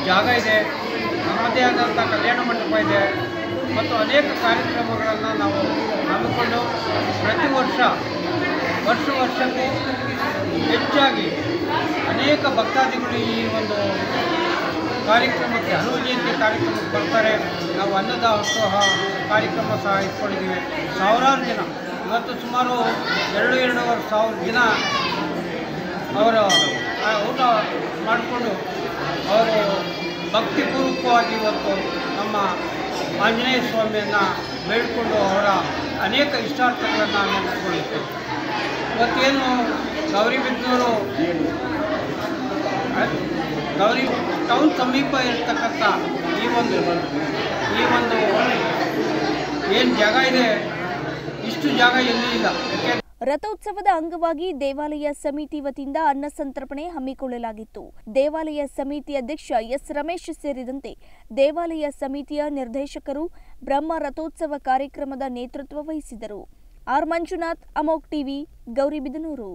ಜಾಗ ಇದೆ ನಮ್ಮದೇ ಆದಂಥ ಕಲ್ಯಾಣ ಮಂಟಪ ಇದೆ ಮತ್ತು ಅನೇಕ ಕಾರ್ಯಕ್ರಮಗಳನ್ನು ನಾವು ಹಮ್ಮಿಕೊಂಡು ಪ್ರತಿ ವರ್ಷ ವರ್ಷ ವರ್ಷಕ್ಕೂ ಹೆಚ್ಚಾಗಿ ಅನೇಕ ಭಕ್ತಾದಿಗಳು ಈ ಒಂದು ಕಾರ್ಯಕ್ರಮಕ್ಕೆ ಹನುಮ ಜಯಂತಿ ಕಾರ್ಯಕ್ರಮಕ್ಕೆ ಬರ್ತಾರೆ ನಾವು ಅನ್ನದ ಉತ್ಸವ ಕಾರ್ಯಕ್ರಮ ಸಹ ಇಟ್ಕೊಂಡಿದ್ದೀವಿ ಸಾವಿರಾರು ಜನ ಇವತ್ತು ಸುಮಾರು ಎರಡು ಎರಡೂವರೆ ಸಾವಿರ ಜನ ಅವರು ಆ ಊಟ ಮಾಡಿಕೊಂಡು ಅವರು ಭಕ್ತಿಪೂರ್ವಕವಾಗಿ ಇವತ್ತು ನಮ್ಮ ಆಂಜನೇಯ ಸ್ವಾಮಿಯನ್ನು ಬೇಡಿಕೊಂಡು ಅವರ ಅನೇಕ ಇಷ್ಟಾರ್ಥಗಳನ್ನು ನೆನೆಸ್ಕೊಂಡಿತ್ತು ಇವತ್ತೇನು ಗೌರಿಬಿದನೂರು ಗೌರಿ ಟೌನ್ ಸಮೀಪ ಇರ್ತಕ್ಕಂಥ ಈ ಒಂದು ಈ ಒಂದು ಏನು ಜಾಗ ಇದೆ ಇಷ್ಟು ಜಾಗ ಎಲ್ಲೂ ಇಲ್ಲ ಯಾಕೆ ರಥೋತ್ಸವದ ಅಂಗವಾಗಿ ದೇವಾಲಯ ಸಮಿತಿ ವತಿಯಿಂದ ಅನ್ನ ಸಂತರ್ಪಣೆ ಹಮ್ಮಿಕೊಳ್ಳಲಾಗಿತ್ತು ದೇವಾಲಯ ಸಮಿತಿ ಅಧ್ಯಕ್ಷ ಎಸ್ ರಮೇಶ್ ಸೇರಿದಂತೆ ದೇವಾಲಯ ಸಮಿತಿಯ ನಿರ್ದೇಶಕರು ಬ್ರಹ್ಮ ರಥೋತ್ಸವ ಕಾರ್ಯಕ್ರಮದ ನೇತೃತ್ವ ವಹಿಸಿದರು ಆರ್ ಮಂಜುನಾಥ್ ಅಮೋಕ್ ಟಿವಿ ಗೌರಿಬಿದನೂರು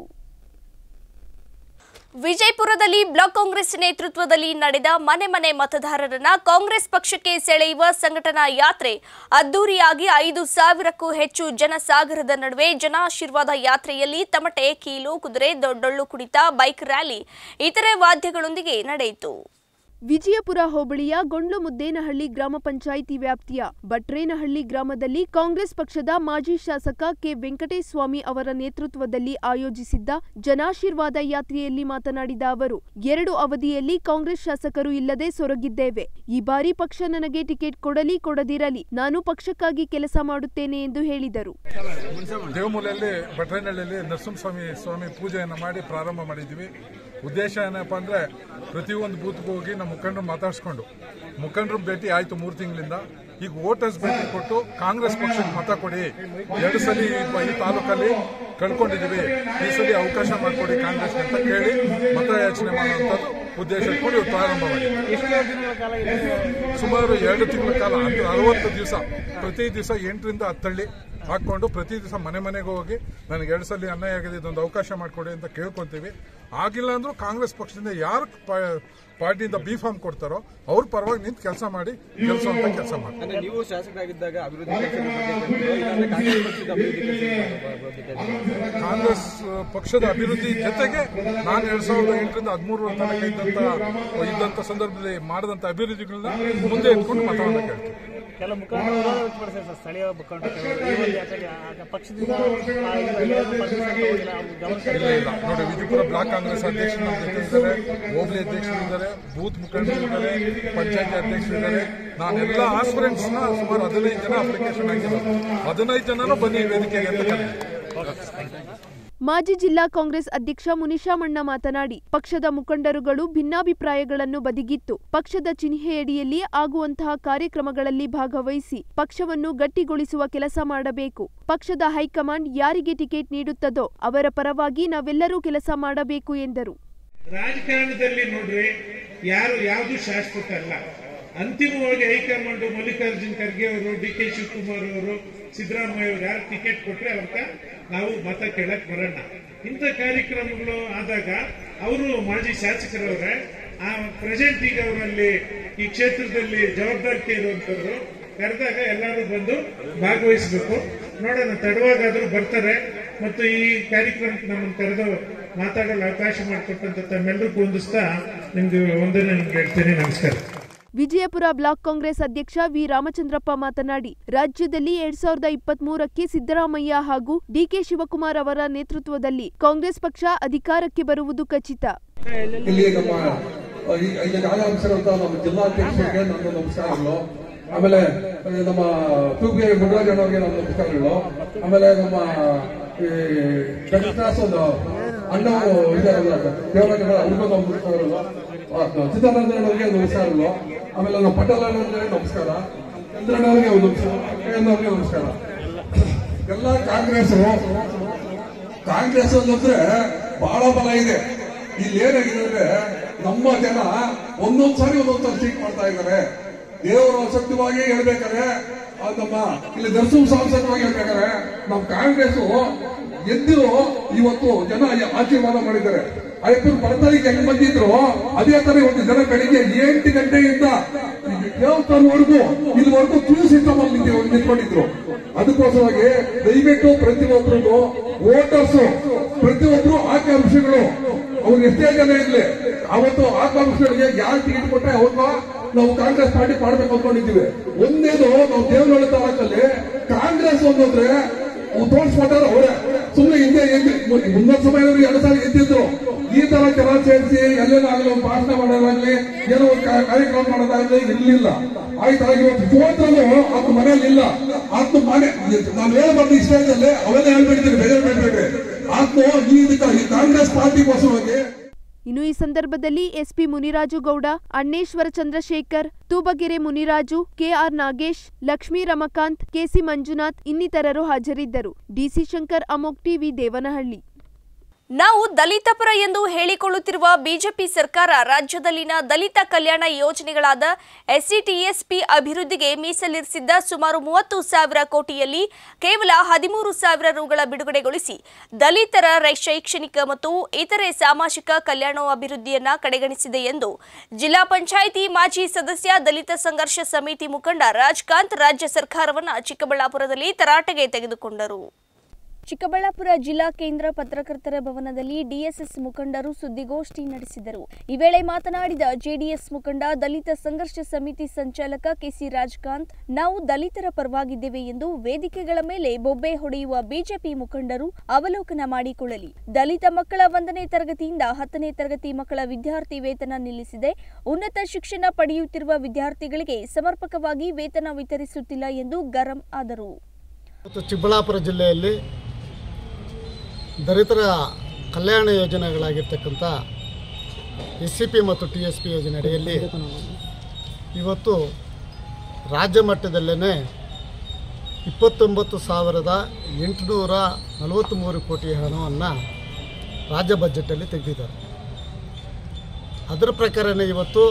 ವಿಜಯಪುರದಲ್ಲಿ ಬ್ಲಾಕ್ ಕಾಂಗ್ರೆಸ್ ನೇತೃತ್ವದಲ್ಲಿ ನಡೆದ ಮನೆ ಮನೆ ಮತದಾರರನ್ನ ಕಾಂಗ್ರೆಸ್ ಪಕ್ಷಕ್ಕೆ ಸೆಳೆಯುವ ಸಂಘಟನಾ ಯಾತ್ರೆ ಅದ್ದೂರಿಯಾಗಿ ಐದು ಸಾವಿರಕ್ಕೂ ಹೆಚ್ಚು ಜನಸಾಗರದ ನಡುವೆ ಜನಾಶೀರ್ವಾದ ಯಾತ್ರೆಯಲ್ಲಿ ತಮಟೆ ಕೀಲು ಕುದುರೆ ದೊಡ್ಡೊಳ್ಳು ಕುಣಿತ ಬೈಕ್ ರ್ಯಾಲಿ ಇತರೆ ವಾದ್ಯಗಳೊಂದಿಗೆ ನಡೆಯಿತು ವಿಜಯಪುರ ಹೋಬಳಿಯ ಗೊಂಡ್ಲು ಮುದ್ದೇನಹಳ್ಳಿ ಗ್ರಾಮ ಪಂಚಾಯಿತಿ ವ್ಯಾಪ್ತಿಯ ಬಟ್ರೇನಹಳ್ಳಿ ಗ್ರಾಮದಲ್ಲಿ ಕಾಂಗ್ರೆಸ್ ಪಕ್ಷದ ಮಾಜಿ ಶಾಸಕ ಕೆ ವೆಂಕಟೇಸ್ವಾಮಿ ಅವರ ನೇತೃತ್ವದಲ್ಲಿ ಆಯೋಜಿಸಿದ್ದ ಜನಾಶೀರ್ವಾದ ಯಾತ್ರೆಯಲ್ಲಿ ಮಾತನಾಡಿದ ಅವರು ಎರಡು ಅವಧಿಯಲ್ಲಿ ಕಾಂಗ್ರೆಸ್ ಶಾಸಕರು ಇಲ್ಲದೆ ಸೊರಗಿದ್ದೇವೆ ಈ ಬಾರಿ ಪಕ್ಷ ನನಗೆ ಟಿಕೆಟ್ ಕೊಡಲಿ ಕೊಡದಿರಲಿ ನಾನು ಪಕ್ಷಕ್ಕಾಗಿ ಕೆಲಸ ಮಾಡುತ್ತೇನೆ ಎಂದು ಹೇಳಿದರು ದೇವಮೂಲೆಯಲ್ಲಿ ಭಟ್ರೇನಹಳ್ಳಿಯಲ್ಲಿ ನರಸಿಂಹಸ್ವಾಮಿ ಸ್ವಾಮಿ ಪೂಜೆಯನ್ನು ಮಾಡಿ ಪ್ರಾರಂಭ ಮಾಡಿದ್ವಿ ಉದ್ದೇಶ ಏನಪ್ಪ ಅಂದ್ರೆ ಪ್ರತಿಯೊಂದು ಬೂತ್ಗೂ ಹೋಗಿ ನಮ್ಮ ಮುಖಂಡರು ಮಾತಾಡಿಸ್ಕೊಂಡು ಮುಖಂಡರು ಭೇಟಿ ಆಯ್ತು ಮೂರು ತಿಂಗಳಿಂದ ಈಗ ವೋಟರ್ಸ್ ಭೇಟಿ ಕೊಟ್ಟು ಕಾಂಗ್ರೆಸ್ ಪಕ್ಷಕ್ಕೆ ಮತ ಕೊಡಿ ಎರಡು ಸಲ ಈ ಪ- ಈ ತಾಲೂಕಲ್ಲಿ ಕಳ್ಕೊಂಡಿದ್ದೀವಿ ಈ ಸಲ ಅವಕಾಶ ಮಾಡಿಕೊಡಿ ಕಾಂಗ್ರೆಸ್ ಅಂತ ಕೇಳಿ ಮತ ಯಾಚನೆ ಮಾಡುವಂಥದ್ದು ಉದ್ದೇಶ ಇಟ್ಕೊಂಡು ಇವತ್ತು ಪ್ರಾರಂಭ ಮಾಡಿ ಸುಮಾರು ಎರಡು ತಿಂಗಳ ಕಾಲ ಅಂದ್ರೆ ಅರವತ್ತು ದಿವಸ ಪ್ರತಿ ದಿವಸ ಎಂಟರಿಂದ ಹತ್ತಳ್ಳಿ ಹಾಕೊಂಡು ಪ್ರತಿ ದಿವಸ ಮನೆ ಮನೆಗೆ ಹೋಗಿ ನನಗೆ ಎರಡು ಸಲ ಅನ್ಯಾಯ ಆಗಿದೆ ಇದೊಂದು ಅವಕಾಶ ಮಾಡಿಕೊಡಿ ಅಂತ ಕೇಳ್ಕೊಂತೀವಿ ಆಗಿಲ್ಲ ಅಂದ್ರೂ ಕಾಂಗ್ರೆಸ್ ಪಕ್ಷದಿಂದ ಯಾರು ಪಾರ್ಟಿಯಿಂದ ಬಿ ಫಾರ್ಮ್ ಕೊಡ್ತಾರೋ ಅವ್ರ ಪರವಾಗಿ ನಿಂತು ಕೆಲಸ ಮಾಡಿ ಗೆಲ್ಸುವಂತ ಕೆಲಸ ಮಾಡಿ ಅಂದ್ರೆ ನೀವು ಶಾಸಕರಾಗಿದ್ದಾಗ ಅಭಿವೃದ್ಧಿ ಕೆಲಸಗಳ ಬಗ್ಗೆ ಕೇಳಿದ್ರು, ಇಲ್ಲಾಂದ್ರೆ ಕಾಂಗ್ರೆಸ್ ಪಕ್ಷದ ಅಭಿವೃದ್ಧಿ ಕೆಲಸಗಳ ಬಗ್ಗೆ ಕೇಳಿದ್ರು. ಕಾಂಗ್ರೆಸ್ ಪಕ್ಷದ ಅಭಿವೃದ್ಧಿ ಜೊತೆಗೆ ನಾನು ಎರಡ್ ಸಾವಿರದ ಎಂಟರಿಂದ ಹದಿಮೂರರ ತನಕ ಇದ್ದಂತ ಇದ್ದಂತ ಸಂದರ್ಭದಲ್ಲಿ ಮಾಡಿದಂತ ಅಭಿವೃದ್ಧಿಗಳನ್ನ ಮುಂದೆ ಇಟ್ಕೊಂಡು ಮತವನ್ನು ಕೇಳ್ತೀವಿ ಕೆಲ ಮುಖಂಡರು ವಿರೋಧ ವ್ಯಕ್ತಪಡಿಸಿದ್ದಾರೆ ಸರ್ ಸ್ಥಳೀಯ ಮುಖಂಡರು ಕೆಲವರು ಈ ಒಂದು ಯಾತ್ರೆಗೆ ಆ ಪಕ್ಷದಿಂದ ಆ ಇದು ಏನು permission ತಗೊಂಡಿಲ್ಲ, ಅವ್ರು ಗಮನಿಸ್ತಾ ಇಲ್ಲ ಇಲ್ಲ ನೋಡಿ ವಿಜಯಪುರ ಬ್ಲಾಕ್ ಕಾಂಗ್ರೆಸ್ ಅಧ್ಯಕ್ಷರು ನಮ್ಮ ಜೊತೆ ಇದ್ದಾರೆ ಹೋಬಳಿ ಅಧ್ಯಕ್ಷರಿದ್ದಾರೆ ಬೂತ್ ಮುಖಂಡರಿದ್ದಾರೆ ಪಂಚಾಯತಿ ಅಧ್ಯಕ್ಷರಿದ್ದಾರೆ ನಾನೆಲ್ಲ ಆಸ್ಪಿರೆಂಟ್ಸ್ ನ ಸುಮಾರು ಹದಿನೈದು ಜನ ಅಪ್ಲಿಕೇಶನ್ ಹಾಕಿದ್ದಾರೆ ಹದಿನೈದು ಜನನು ಬನ್ನಿ ಈ ವೇದಿಕೆಗೆ ಅಂತ ಕರೆದಿದ್ದಾರೆ. ಮಾಜಿ ಜಿಲ್ಲಾ ಕಾಂಗ್ರೆಸ್ ಅಧ್ಯಕ್ಷ ಮುನಿಶಾಮಣ್ಣ ಮಾತನಾಡಿ ಪಕ್ಷದ ಮುಖಂಡರುಗಳು ಭಿನ್ನಾಭಿಪ್ರಾಯಗಳನ್ನು ಬದಿಗಿತ್ತು ಪಕ್ಷದ ಚಿಹ್ನೆಯಡಿಯಲ್ಲಿ ಆಗುವಂತಹ ಕಾರ್ಯಕ್ರಮಗಳಲ್ಲಿ ಭಾಗವಹಿಸಿ ಪಕ್ಷವನ್ನು ಗಟ್ಟಿಗೊಳಿಸುವ ಕೆಲಸ ಮಾಡಬೇಕು ಪಕ್ಷದ ಹೈಕಮಾಂಡ್ ಯಾರಿಗೆ ಟಿಕೆಟ್ ನೀಡುತ್ತದೋ ಅವರ ಪರವಾಗಿ ನಾವೆಲ್ಲರೂ ಕೆಲಸ ಮಾಡಬೇಕು ಎಂದರು ರಾಜಕಾರಣದಲ್ಲಿ ನೋಡ್ರಿ ಯಾರು ಯಾವುದು ಶಾಶ್ವತ ಅಲ್ಲ ಅಂತಿಮವಾಗಿ ಹೈಕಮಾಂಡ್ ಮಲ್ಲಿಕಾರ್ಜುನ್ ಖರ್ಗೆ ಅವರು ಡಿ ಕೆ ಶಿವಕುಮಾರ್ ಅವರು ಸಿದ್ದರಾಮಯ್ಯ ಅವರು ಯಾರು ಟಿಕೆಟ್ ಕೊಟ್ರೆ ಅವ್ರಕ ನಾವು ಮತ ಕೇಳಕ್ ಬರೋಣ ಇಂಥ ಕಾರ್ಯಕ್ರಮಗಳು ಆದಾಗ ಅವರು ಮಾಜಿ ಶಾಸಕರವರೇ ಆ ಪ್ರೆಸೆಂಟ್ ಈಗ ಅವರಲ್ಲಿ ಈ ಕ್ಷೇತ್ರದಲ್ಲಿ ಜವಾಬ್ದಾರಿಕೆ ಇರುವಂತವ್ರು ಕರೆದಾಗ ಎಲ್ಲರೂ ಬಂದು ಭಾಗವಹಿಸಬೇಕು ನೋಡೋಣ ತಡವಾಗಾದ್ರೂ ಬರ್ತಾರೆ ಮತ್ತು ಈ ಕಾರ್ಯಕ್ರಮಕ್ಕೆ ನಮ್ಮನ್ನು ಕರೆದು ಮಾತಾಡಲು ಅವಕಾಶ ಮಾಡಿಕೊಟ್ಟಂತ ತಮ್ಮೆಲ್ಲರಿಗೂ ಹೊಂದಿಸ್ತಾ ನಿಮ್ಗೆ ಒಂದನ್ನು ನಿಮ್ಗೆ ಹೇಳ್ತೀನಿ ನಮಸ್ಕಾರ ವಿಜಯಪುರ ಬ್ಲಾಕ್ ಕಾಂಗ್ರೆಸ್ ಅಧ್ಯಕ್ಷ ವಿ ರಾಮಚಂದ್ರಪ್ಪ ಮಾತನಾಡಿ ರಾಜ್ಯದಲ್ಲಿ ಎರಡ್ ಸಾವಿರದ ಇಪ್ಪತ್ತ್ ಮೂರಕ್ಕೆ ಸಿದ್ದರಾಮಯ್ಯ ಹಾಗೂ ಡಿಕೆ ಶಿವಕುಮಾರ್ ಅವರ ನೇತೃತ್ವದಲ್ಲಿ ಕಾಂಗ್ರೆಸ್ ಪಕ್ಷ ಅಧಿಕಾರಕ್ಕೆ ಬರುವುದು ಖಚಿತ ಇಲ್ಲಿ ನಮ್ಮ ಈ- ಈಗ ಆಗಿರುವಂತ ನಮ್ಮ ಜಿಲ್ಲಾಧ್ಯಕ್ಷರಿಗೆ ನನ್ನ ನಮಸ್ಕಾರಗಳು ಆಮೇಲೆ ನಮ್ಮ ಟು ಬಿ ಮುರುಘರಾಜಣ್ಣವ್ರಿಗೆ ನನ್ನ ನಮಸ್ಕಾರಗಳು ಆಮೇಲೆ ನಮ್ಮ ಈ ವೆಂಕಟದಾಸ್ ಒಂದು ಅಣ್ಣ ಇದಾರಲ್ಲ ದೇವರಾಜಣ್ಣ ಅವ್ರಿಗೂ ನಮ್ಮ ನಮಸ್ಕಾರಗಳು ಆ, ಸಿದ್ದರಾಮಯ್ಯನವರಿಗೆ ನಮಸ್ಕಾರಗಳು ಆಮೇಲೆ ನಮ್ಮ ಪಟೇಲಣ್ಣವ್ರಿಗೆ ನಮಸ್ಕಾರ ಚಂದ್ರಣ್ಣವ್ರಿಗೆ ಒಂದು ನಮಸ್ಕಾರ ಅವ್ರಿಗೆ ನಮಸ್ಕಾರ ಎಲ್ಲ ಕಾಂಗ್ರೆಸ್ ಕಾಂಗ್ರೆಸ್ ಅಂದ್ರೆ ಬಹಳ ಬಲ ಇದೆ ಇಲ್ಲಿ ಏನಾಗಿದೆ ಅಂದ್ರೆ ನಮ್ಮ ಜನ ಒಂದೊಂದ್ ಸಾರಿ ಒಂದೊಂದ್ ಸಾರಿ ಸೀಟ್ ಮಾಡ್ತಾ ಇದ್ದಾರೆ ದೇವರು ಸತ್ಯವಾಗಿ ಹೇಳ್ಬೇಕಾದ್ರೆ ಆ ನಮ್ಮ ಇಲ್ಲಿ ನರಸಿಂಹ ಸಾಂಸದವಾಗಿ ಹೇಳ್ಬೇಕಾದ್ರೆ ನಮ್ಮ ಕಾಂಗ್ರೆಸ್ ಎದ್ದು ಇವತ್ತು ಜನ ಆಶೀರ್ವಾದ ಮಾಡಿದ್ದಾರೆ ಐದು ಬಡತನಿಗೆ ಹೆಂಗ್ ಬಂದಿದ್ರು ಅದೇ ತರ ಇವತ್ತು ಜನ ಬೆಳಿಗ್ಗೆ ಎಂಟು ಗಂಟೆಯಿಂದ ದೇವಸ್ಥಾನವರೆಗೂ ಇಲ್ಲಿವರೆಗೂ ಕ್ಯೂ ಸಿಸ್ಟಮ್ ಅಲ್ಲಿ ನಿಂತು- ನಿಂತ್ಕೊಂಡಿದ್ರು ಅದಕ್ಕೋಸ್ಕರವಾಗಿ ದಯವಿಟ್ಟು ಪ್ರತಿಯೊಬ್ಬರು ವೋಟರ್ಸ್ ಪ್ರತಿಯೊಬ್ಬರು ಆಕಾಂಕ್ಷಿಗಳು ಅವ್ರು ಎಷ್ಟೇ ಜನ ಇರ್ಲಿ ಅವತ್ತು ಆಕಾಂಕ್ಷಿಗಳಿಗೆ ಯಾರು ಟಿಕೆಟ್ ಕೊಟ್ಟರೆ ಅವ್ರನ್ನ ನಾವು ಕಾಂಗ್ರೆಸ್ ಪಾರ್ಟಿ ಮಾಡ್ಬೇಕು ಅನ್ಕೊಂಡಿದ್ದೀವಿ ಒಂದೇದು ನಾವು ದೇವನಹಳ್ಳಿ ತಾಲೂಕಲ್ಲಿ ಕಾಂಗ್ರೆಸ್ ಒಂದಂದ್ರೆ ತೋರಿಸ್ಕೊಟ್ಟಾರ ಅವರೇ ಸುಮ್ಮನೆ ಹಿಂದೆ ಮುಂದಿನ ಸಮಯದಲ್ಲಿ ಎರಡು ಸಾರಿ ಗೆದ್ದಿದ್ರು ಈ ತರ ಜನ ಸೇರಿಸಿ ಎಲ್ಲೇನಾಗಲಿ ಒಂದು ಭಾಷಣ ಮಾಡೋದಾಗ್ಲಿ ಏನೋ ಒಂದು ಕಾ- ಕಾರ್ಯಕ್ರಮ ಮಾಡೋದಾಗ್ಲಿ ಇರ್ಲಿಲ್ಲ ಆಯ್ತು ಇವತ್ತು ಸೋತ್ರನು ಆತ ಮನೇಲಿ ಇಲ್ಲ ಆತ ಮನೆ ನಾವು ಹೇಳ್ಬಾರ್ದು ಇಷ್ಟ ಇದ್ದಲ್ಲಿ ಅವೆಲ್ಲ ಹೇಳ್ಬಿಡ್ತೀವಿ ಬೇಜಾರು ಬೇಡ್ಬೇಡ್ರಿ ಆತ್ಮ ಈ ಇದಕ್ಕೆ ಈ ಕಾಂಗ್ರೆಸ್ ಪಾರ್ಟಿಗೋಸ್ಕರವಾಗಿ ಇನ್ನು ಈ ಸಂದರ್ಭದಲ್ಲಿ SP Muniraju Gowda Anneshwara Chandrashekar Tubagere Muniraju KR Nagesh Lakshmi Ramakanth KC Manjunath ಇನ್ನಿತರರು ಹಾಜರಿದ್ದರು ಡಿಸಿ ಶಂಕರ್ ಅಮೋಕ್ ಟಿವಿ ದೇವನಹಳ್ಳಿ ನಾವು ದಲಿತ ಪರ ಎಂದು ಹೇಳಿಕೊಳ್ಳುತ್ತಿರುವ ಬಿಜೆಪಿ ಸರ್ಕಾರ ರಾಜ್ಯದಲ್ಲಿನ ದಲಿತ ಕಲ್ಯಾಣ ಯೋಜನೆಗಳಾದ ಎಸ್ಸಿಟಿಎಸ್ಪಿ ಅಭಿವೃದ್ಧಿಗೆ ಮೀಸಲಿರಿಸಿದ್ದ ಸುಮಾರು ಮೂವತ್ತು ಸಾವಿರ ಕೋಟಿಯಲ್ಲಿ ಕೇವಲ ಹದಿಮೂರು ಸಾವಿರ ರುಗಳ ಬಿಡುಗಡೆಗೊಳಿಸಿ ದಲಿತರ ರೈ- ಶೈಕ್ಷಣಿಕ ಮತ್ತು ಇತರೆ ಸಾಮಾಜಿಕ ಕಲ್ಯಾಣ ಅಭಿವೃದ್ಧಿಯನ್ನ ಕಡೆಗಣಿಸಿದೆ ಎಂದು ಜಿಲ್ಲಾ ಪಂಚಾಯಿತಿ ಮಾಜಿ ಸದಸ್ಯ ದಲಿತ ಸಂಘರ್ಷ ಸಮಿತಿ ಮುಖಂಡ ರಾಜ್ಕಾಂತ್ ರಾಜ್ಯ ಸರ್ಕಾರವನ್ನ ಚಿಕ್ಕಬಳ್ಳಾಪುರದಲ್ಲಿ ತರಾಟೆಗೆ ತೆಗೆದುಕೊಂಡರು ಚಿಕ್ಕಬಳ್ಳಾಪುರ ಜಿಲ್ಲಾ ಕೇಂದ್ರ ಪತ್ರಕರ್ತರ ಭವನದಲ್ಲಿ ಡಿಎಸ್ಎಸ್ ಮುಖಂಡರು ಸುದ್ದಿಗೋಷ್ಠಿ ನಡೆಸಿದರು ಈ ವೇಳೆ ಮಾತನಾಡಿದ ಜೆಡಿಎಸ್ ಮುಖಂಡ ದಲಿತ ಸಂಘರ್ಷ ಸಮಿತಿ ಸಂಚಾಲಕ ಕೆಸಿ ರಾಜ್ಕಾಂತ್ ನಾವು ದಲಿತರ ಪರವಾಗಿದ್ದೇವೆ ಎಂದು ವೇದಿಕೆಗಳ ಮೇಲೆ ಬೊಬ್ಬೆ ಹೊಡೆಯುವ ಬಿಜೆಪಿ ಮುಖಂಡರು ಅವಲೋಕನ ಮಾಡಿಕೊಳ್ಳಲಿ ದಲಿತ ಮಕ್ಕಳ ಒಂದನೇ ತರಗತಿಯಿಂದ ಹತ್ತನೇ ತರಗತಿ ಮಕ್ಕಳ ವಿದ್ಯಾರ್ಥಿ ವೇತನ ನಿಲ್ಲಿಸಿದೆ ಉನ್ನತ ಶಿಕ್ಷಣ ಪಡೆಯುತ್ತಿರುವ ವಿದ್ಯಾರ್ಥಿಗಳಿಗೆ ಸಮರ್ಪಕವಾಗಿ ವೇತನ ವಿತರಿಸುತ್ತಿಲ್ಲ ಎಂದು ಗರಂ ಆದರು ಮತ್ತು ಚಿಕ್ಕಬಳ್ಳಾಪುರ ಜಿಲ್ಲೆಯಲ್ಲಿ ದಲಿತರ ಕಲ್ಯಾಣ ಯೋಜನೆಗಳಾಗಿರ್ತಕ್ಕಂಥ ಎಸ್ ಸಿ ಪಿ ಮತ್ತು ಟಿ ಎಸ್ ಪಿ ಯೋಜನೆ ಅಡಿಯಲ್ಲಿ ಇವತ್ತು ರಾಜ್ಯ ಮಟ್ಟದಲ್ಲೇ ಇಪ್ಪತ್ತೊಂಬತ್ತು ಸಾವಿರದ ಎಂಟುನೂರ ನಲವತ್ತ್ಮೂರು ಕೋಟಿ ಹಣವನ್ನು ರಾಜ್ಯ ಬಜೆಟಲ್ಲಿ ತೆಗೆದಿದ್ದಾರೆ ಅದರ ಪ್ರಕಾರನೇ ಇವತ್ತು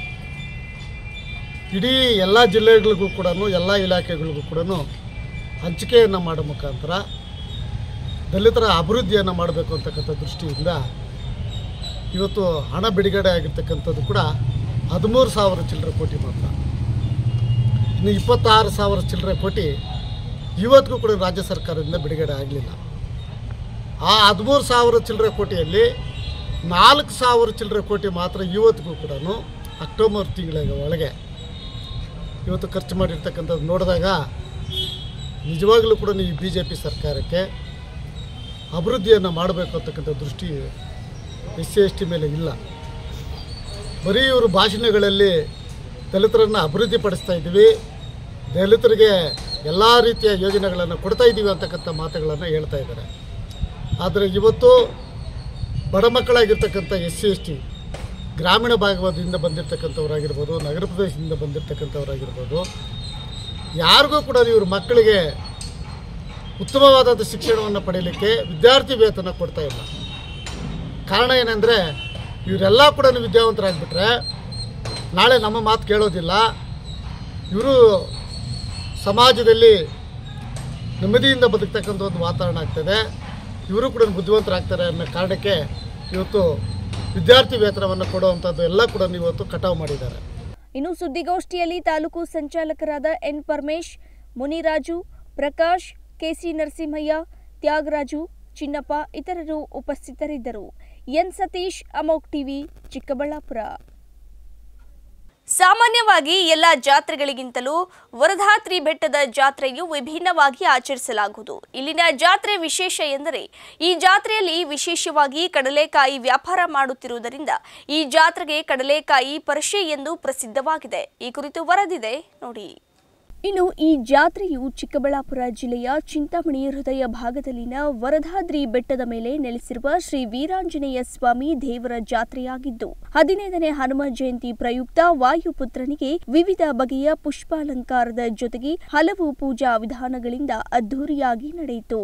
ಇಡೀ ಎಲ್ಲ ಜಿಲ್ಲೆಗಳಿಗೂ ಕೂಡ ಎಲ್ಲ ಇಲಾಖೆಗಳಿಗೂ ಕೂಡ ಹಂಚಿಕೆಯನ್ನು ಮಾಡೋ ಮುಖಾಂತರ ದಲಿತರ ಅಭಿವೃದ್ಧಿಯನ್ನು ಮಾಡಬೇಕು ಅಂತಕ್ಕಂಥ ದೃಷ್ಟಿಯಿಂದ ಇವತ್ತು ಹಣ ಬಿಡುಗಡೆ ಆಗಿರ್ತಕ್ಕಂಥದ್ದು ಕೂಡ ಹದಿಮೂರು ಸಾವಿರ ಚಿಲ್ಲರೆ ಕೋಟಿ ಮಾತ್ರ ಇನ್ನು ಇಪ್ಪತ್ತಾರು ಸಾವಿರ ಚಿಲ್ಲರೆ ಕೋಟಿ ಇವತ್ತಿಗೂ ಕೂಡ ರಾಜ್ಯ ಸರ್ಕಾರದಿಂದ ಬಿಡುಗಡೆ ಆಗಲಿಲ್ಲ ಆ ಹದಿಮೂರು ಸಾವಿರ ಚಿಲ್ಲರೆ ಕೋಟಿಯಲ್ಲಿ ನಾಲ್ಕು ಸಾವಿರ ಚಿಲ್ಲರೆ ಕೋಟಿ ಮಾತ್ರ ಇವತ್ತಿಗೂ ಕೂಡ ಅಕ್ಟೋಬರ್ ತಿಂಗಳ ಒಳಗೆ ಇವತ್ತು ಖರ್ಚು ಮಾಡಿರ್ತಕ್ಕಂಥದ್ದು ನೋಡಿದಾಗ ನಿಜವಾಗಲೂ ಕೂಡ ಈ ಬಿ ಜೆ ಪಿ ಸರ್ಕಾರಕ್ಕೆ ಅಭಿವೃದ್ಧಿಯನ್ನು ಮಾಡಬೇಕು ಅಂತಕ್ಕಂಥ ದೃಷ್ಟಿ ಎಸ್ ಸಿ ಎಸ್ ಟಿ ಮೇಲೆ ಇಲ್ಲ ಬರೀ ಇವರು ಭಾಷಣಗಳಲ್ಲಿ ದಲಿತರನ್ನು ಅಭಿವೃದ್ಧಿಪಡಿಸ್ತಾ ಇದ್ದೀವಿ ದಲಿತರಿಗೆ ಎಲ್ಲ ರೀತಿಯ ಯೋಜನೆಗಳನ್ನು ಕೊಡ್ತಾ ಇದ್ದೀವಿ ಅಂತಕ್ಕಂಥ ಮಾತುಗಳನ್ನು ಹೇಳ್ತಾ ಇದ್ದಾರೆ ಆದರೆ ಇವತ್ತು ಬಡ ಮಕ್ಕಳಾಗಿರ್ತಕ್ಕಂಥ ಎಸ್ ಸಿ ಎಸ್ ಟಿ ಗ್ರಾಮೀಣ ಭಾಗದಿಂದ ಬಂದಿರತಕ್ಕಂಥವ್ರಾಗಿರ್ಬೋದು ನಗರ ಪ್ರದೇಶದಿಂದ ಬಂದಿರತಕ್ಕಂಥವ್ರಾಗಿರ್ಬೋದು ಯಾರಿಗೂ ಕೂಡ ಇವ್ರ ಮಕ್ಕಳಿಗೆ ಉತ್ತಮವಾದಂಥ ಶಿಕ್ಷಣವನ್ನು ಪಡೆಯಲಿಕ್ಕೆ ವಿದ್ಯಾರ್ಥಿ ವೇತನ ಕೊಡ್ತಾ ಇಲ್ಲ ಕಾರಣ ಏನಂದರೆ ಇವರೆಲ್ಲ ಕೂಡ ವಿದ್ಯಾವಂತರಾಗ್ಬಿಟ್ರೆ ನಾಳೆ ನಮ್ಮ ಮಾತು ಕೇಳೋದಿಲ್ಲ ಇವರು ಸಮಾಜದಲ್ಲಿ ನೆಮ್ಮದಿಯಿಂದ ಬದುಕ್ತಕ್ಕಂಥ ಒಂದು ವಾತಾವರಣ ಆಗ್ತದೆ ಇವರು ಕೂಡ ಬುದ್ಧಿವಂತರಾಗ್ತಾರೆ ಅನ್ನೋ ಕಾರಣಕ್ಕೆ ಇವತ್ತು ವಿದ್ಯಾರ್ಥಿ ವೇತನವನ್ನು ಕೊಡುವಂಥದ್ದು ಎಲ್ಲ ಕೂಡ ಇವತ್ತು ಕಟಾವು ಮಾಡಿದ್ದಾರೆ ಇನ್ನು ಸುದ್ದಿಗೋಷ್ಠಿಯಲ್ಲಿ ತಾಲೂಕು ಸಂಚಾಲಕರಾದ ಎನ್ ಪರಮೇಶ್ ಮುನಿರಾಜು ಪ್ರಕಾಶ್ ಕೆಸಿ ನರಸಿಂಹಯ್ಯ ತ್ಯಾಗರಾಜು ಚಿನ್ನಪ್ಪ ಇತರರು ಉಪಸ್ಥಿತರಿದ್ದರು ಎನ್ ಸತೀಶ್ ಅಮೋಕ್ ಟಿವಿ ಚಿಕ್ಕಬಳ್ಳಾಪುರ ಸಾಮಾನ್ಯವಾಗಿ ಎಲ್ಲ ಜಾತ್ರೆಗಳಿಗಿಂತಲೂ ವರಧಾತ್ರಿ ಬೆಟ್ಟದ ಜಾತ್ರೆಯು ವಿಭಿನ್ನವಾಗಿ ಆಚರಿಸಲಾಗುವುದು ಇಲ್ಲಿನ ಜಾತ್ರೆ ವಿಶೇಷ ಎಂದರೆ ಈ ಜಾತ್ರೆಯಲ್ಲಿ ವಿಶೇಷವಾಗಿ ಕಡಲೆಕಾಯಿ ವ್ಯಾಪಾರ ಮಾಡುತ್ತಿರುವುದರಿಂದ ಈ ಜಾತ್ರೆಗೆ ಕಡಲೆಕಾಯಿ ಪರಿಷೆ ಎಂದು ಪ್ರಸಿದ್ಧವಾಗಿದೆ ಈ ಕುರಿತು ವರದಿದೆ ನೋಡಿ ಇನ್ನು ಈ ಜಾತ್ರೆಯು ಚಿಕ್ಕಬಳ್ಳಾಪುರ ಜಿಲ್ಲೆಯ ಚಿಂತಾಮಣಿ ಹೃದಯ ಭಾಗದಲ್ಲಿನ ವರದಾದ್ರಿ ಬೆಟ್ಟದ ಮೇಲೆ ನೆಲೆಸಿರುವ ಶ್ರೀ ವೀರಾಂಜನೇಯ ಸ್ವಾಮಿ ದೇವರ ಜಾತ್ರೆಯಾಗಿದ್ದು ಹದಿನೈದನೇ ಹನುಮ ಜಯಂತಿ ಪ್ರಯುಕ್ತ ವಾಯುಪುತ್ರನಿಗೆ ವಿವಿಧ ಬಗೆಯ ಪುಷ್ಪಾಲಂಕಾರದ ಜೊತೆಗೆ ಹಲವು ಪೂಜಾ ವಿಧಾನಗಳಿಂದ ಅದ್ದೂರಿಯಾಗಿ ನಡೆಯಿತು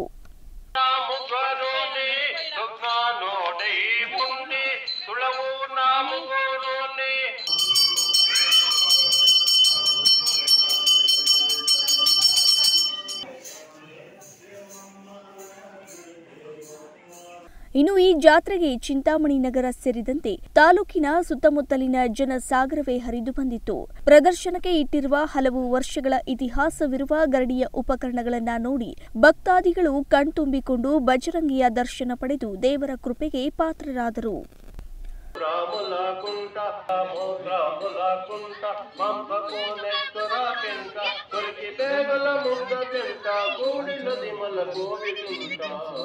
ಇನ್ನು ಈ ಜಾತ್ರೆಗೆ ಚಿಂತಾಮಣಿ ನಗರ ಸೇರಿದಂತೆ ತಾಲೂಕಿನ ಸುತ್ತಮುತ್ತಲಿನ ಜನಸಾಗರವೇ ಹರಿದು ಬಂದಿತ್ತು ಪ್ರದರ್ಶನಕ್ಕೆ ಇಟ್ಟಿರುವ ಹಲವು ವರ್ಷಗಳ ಇತಿಹಾಸವಿರುವ ಗರಡಿಯ ಉಪಕರಣಗಳನ್ನ ನೋಡಿ ಭಕ್ತಾದಿಗಳು ಕಣ್ತುಂಬಿಕೊಂಡು ಬಜರಂಗಿಯ ದರ್ಶನ ಪಡೆದು ದೇವರ ಕೃಪೆಗೆ ಪಾತ್ರರಾದರು రాముల కుంట రాముల కుంట పంపకు నెత్తుర పెంట కొరికి పేగల ముద్ద తింట గూడిన దిమల గోవింట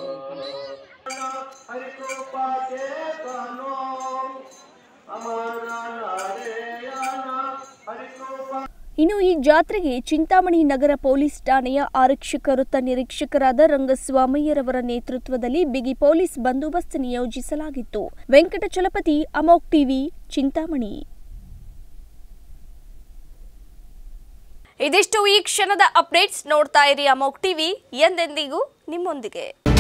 హరికృపాకే కానో అమర నారేయన హరికృపా ಇನ್ನು ಈ ಜಾತ್ರೆಗೆ ಚಿಂತಾಮಣಿ ನಗರ ಪೊಲೀಸ್ ಠಾಣೆಯ ಆರಕ್ಷಕ ವೃತ್ತ ನಿರೀಕ್ಷಕರಾದ ರಂಗಸ್ವಾಮಯ್ಯರವರ ನೇತೃತ್ವದಲ್ಲಿ ಬಿಗಿ ಪೊಲೀಸ್ ಬಂದೋಬಸ್ತ್ ನಿಯೋಜಿಸಲಾಗಿತ್ತು ವೆಂಕಟಚಲಪತಿ ಅಮೋಕ್ ಟಿವಿ ಚಿಂತಾಮಣಿ ಇದಿಷ್ಟು ಈ ಕ್ಷಣದ ಅಪ್ಡೇಟ್ಸ್ ನೋಡ್ತಾ ಇರಿ ಅಮೋಕ್ ಟಿವಿ ಎಂದೆಂದಿಗೂ ನಿಮ್ಮೊಂದಿಗೆ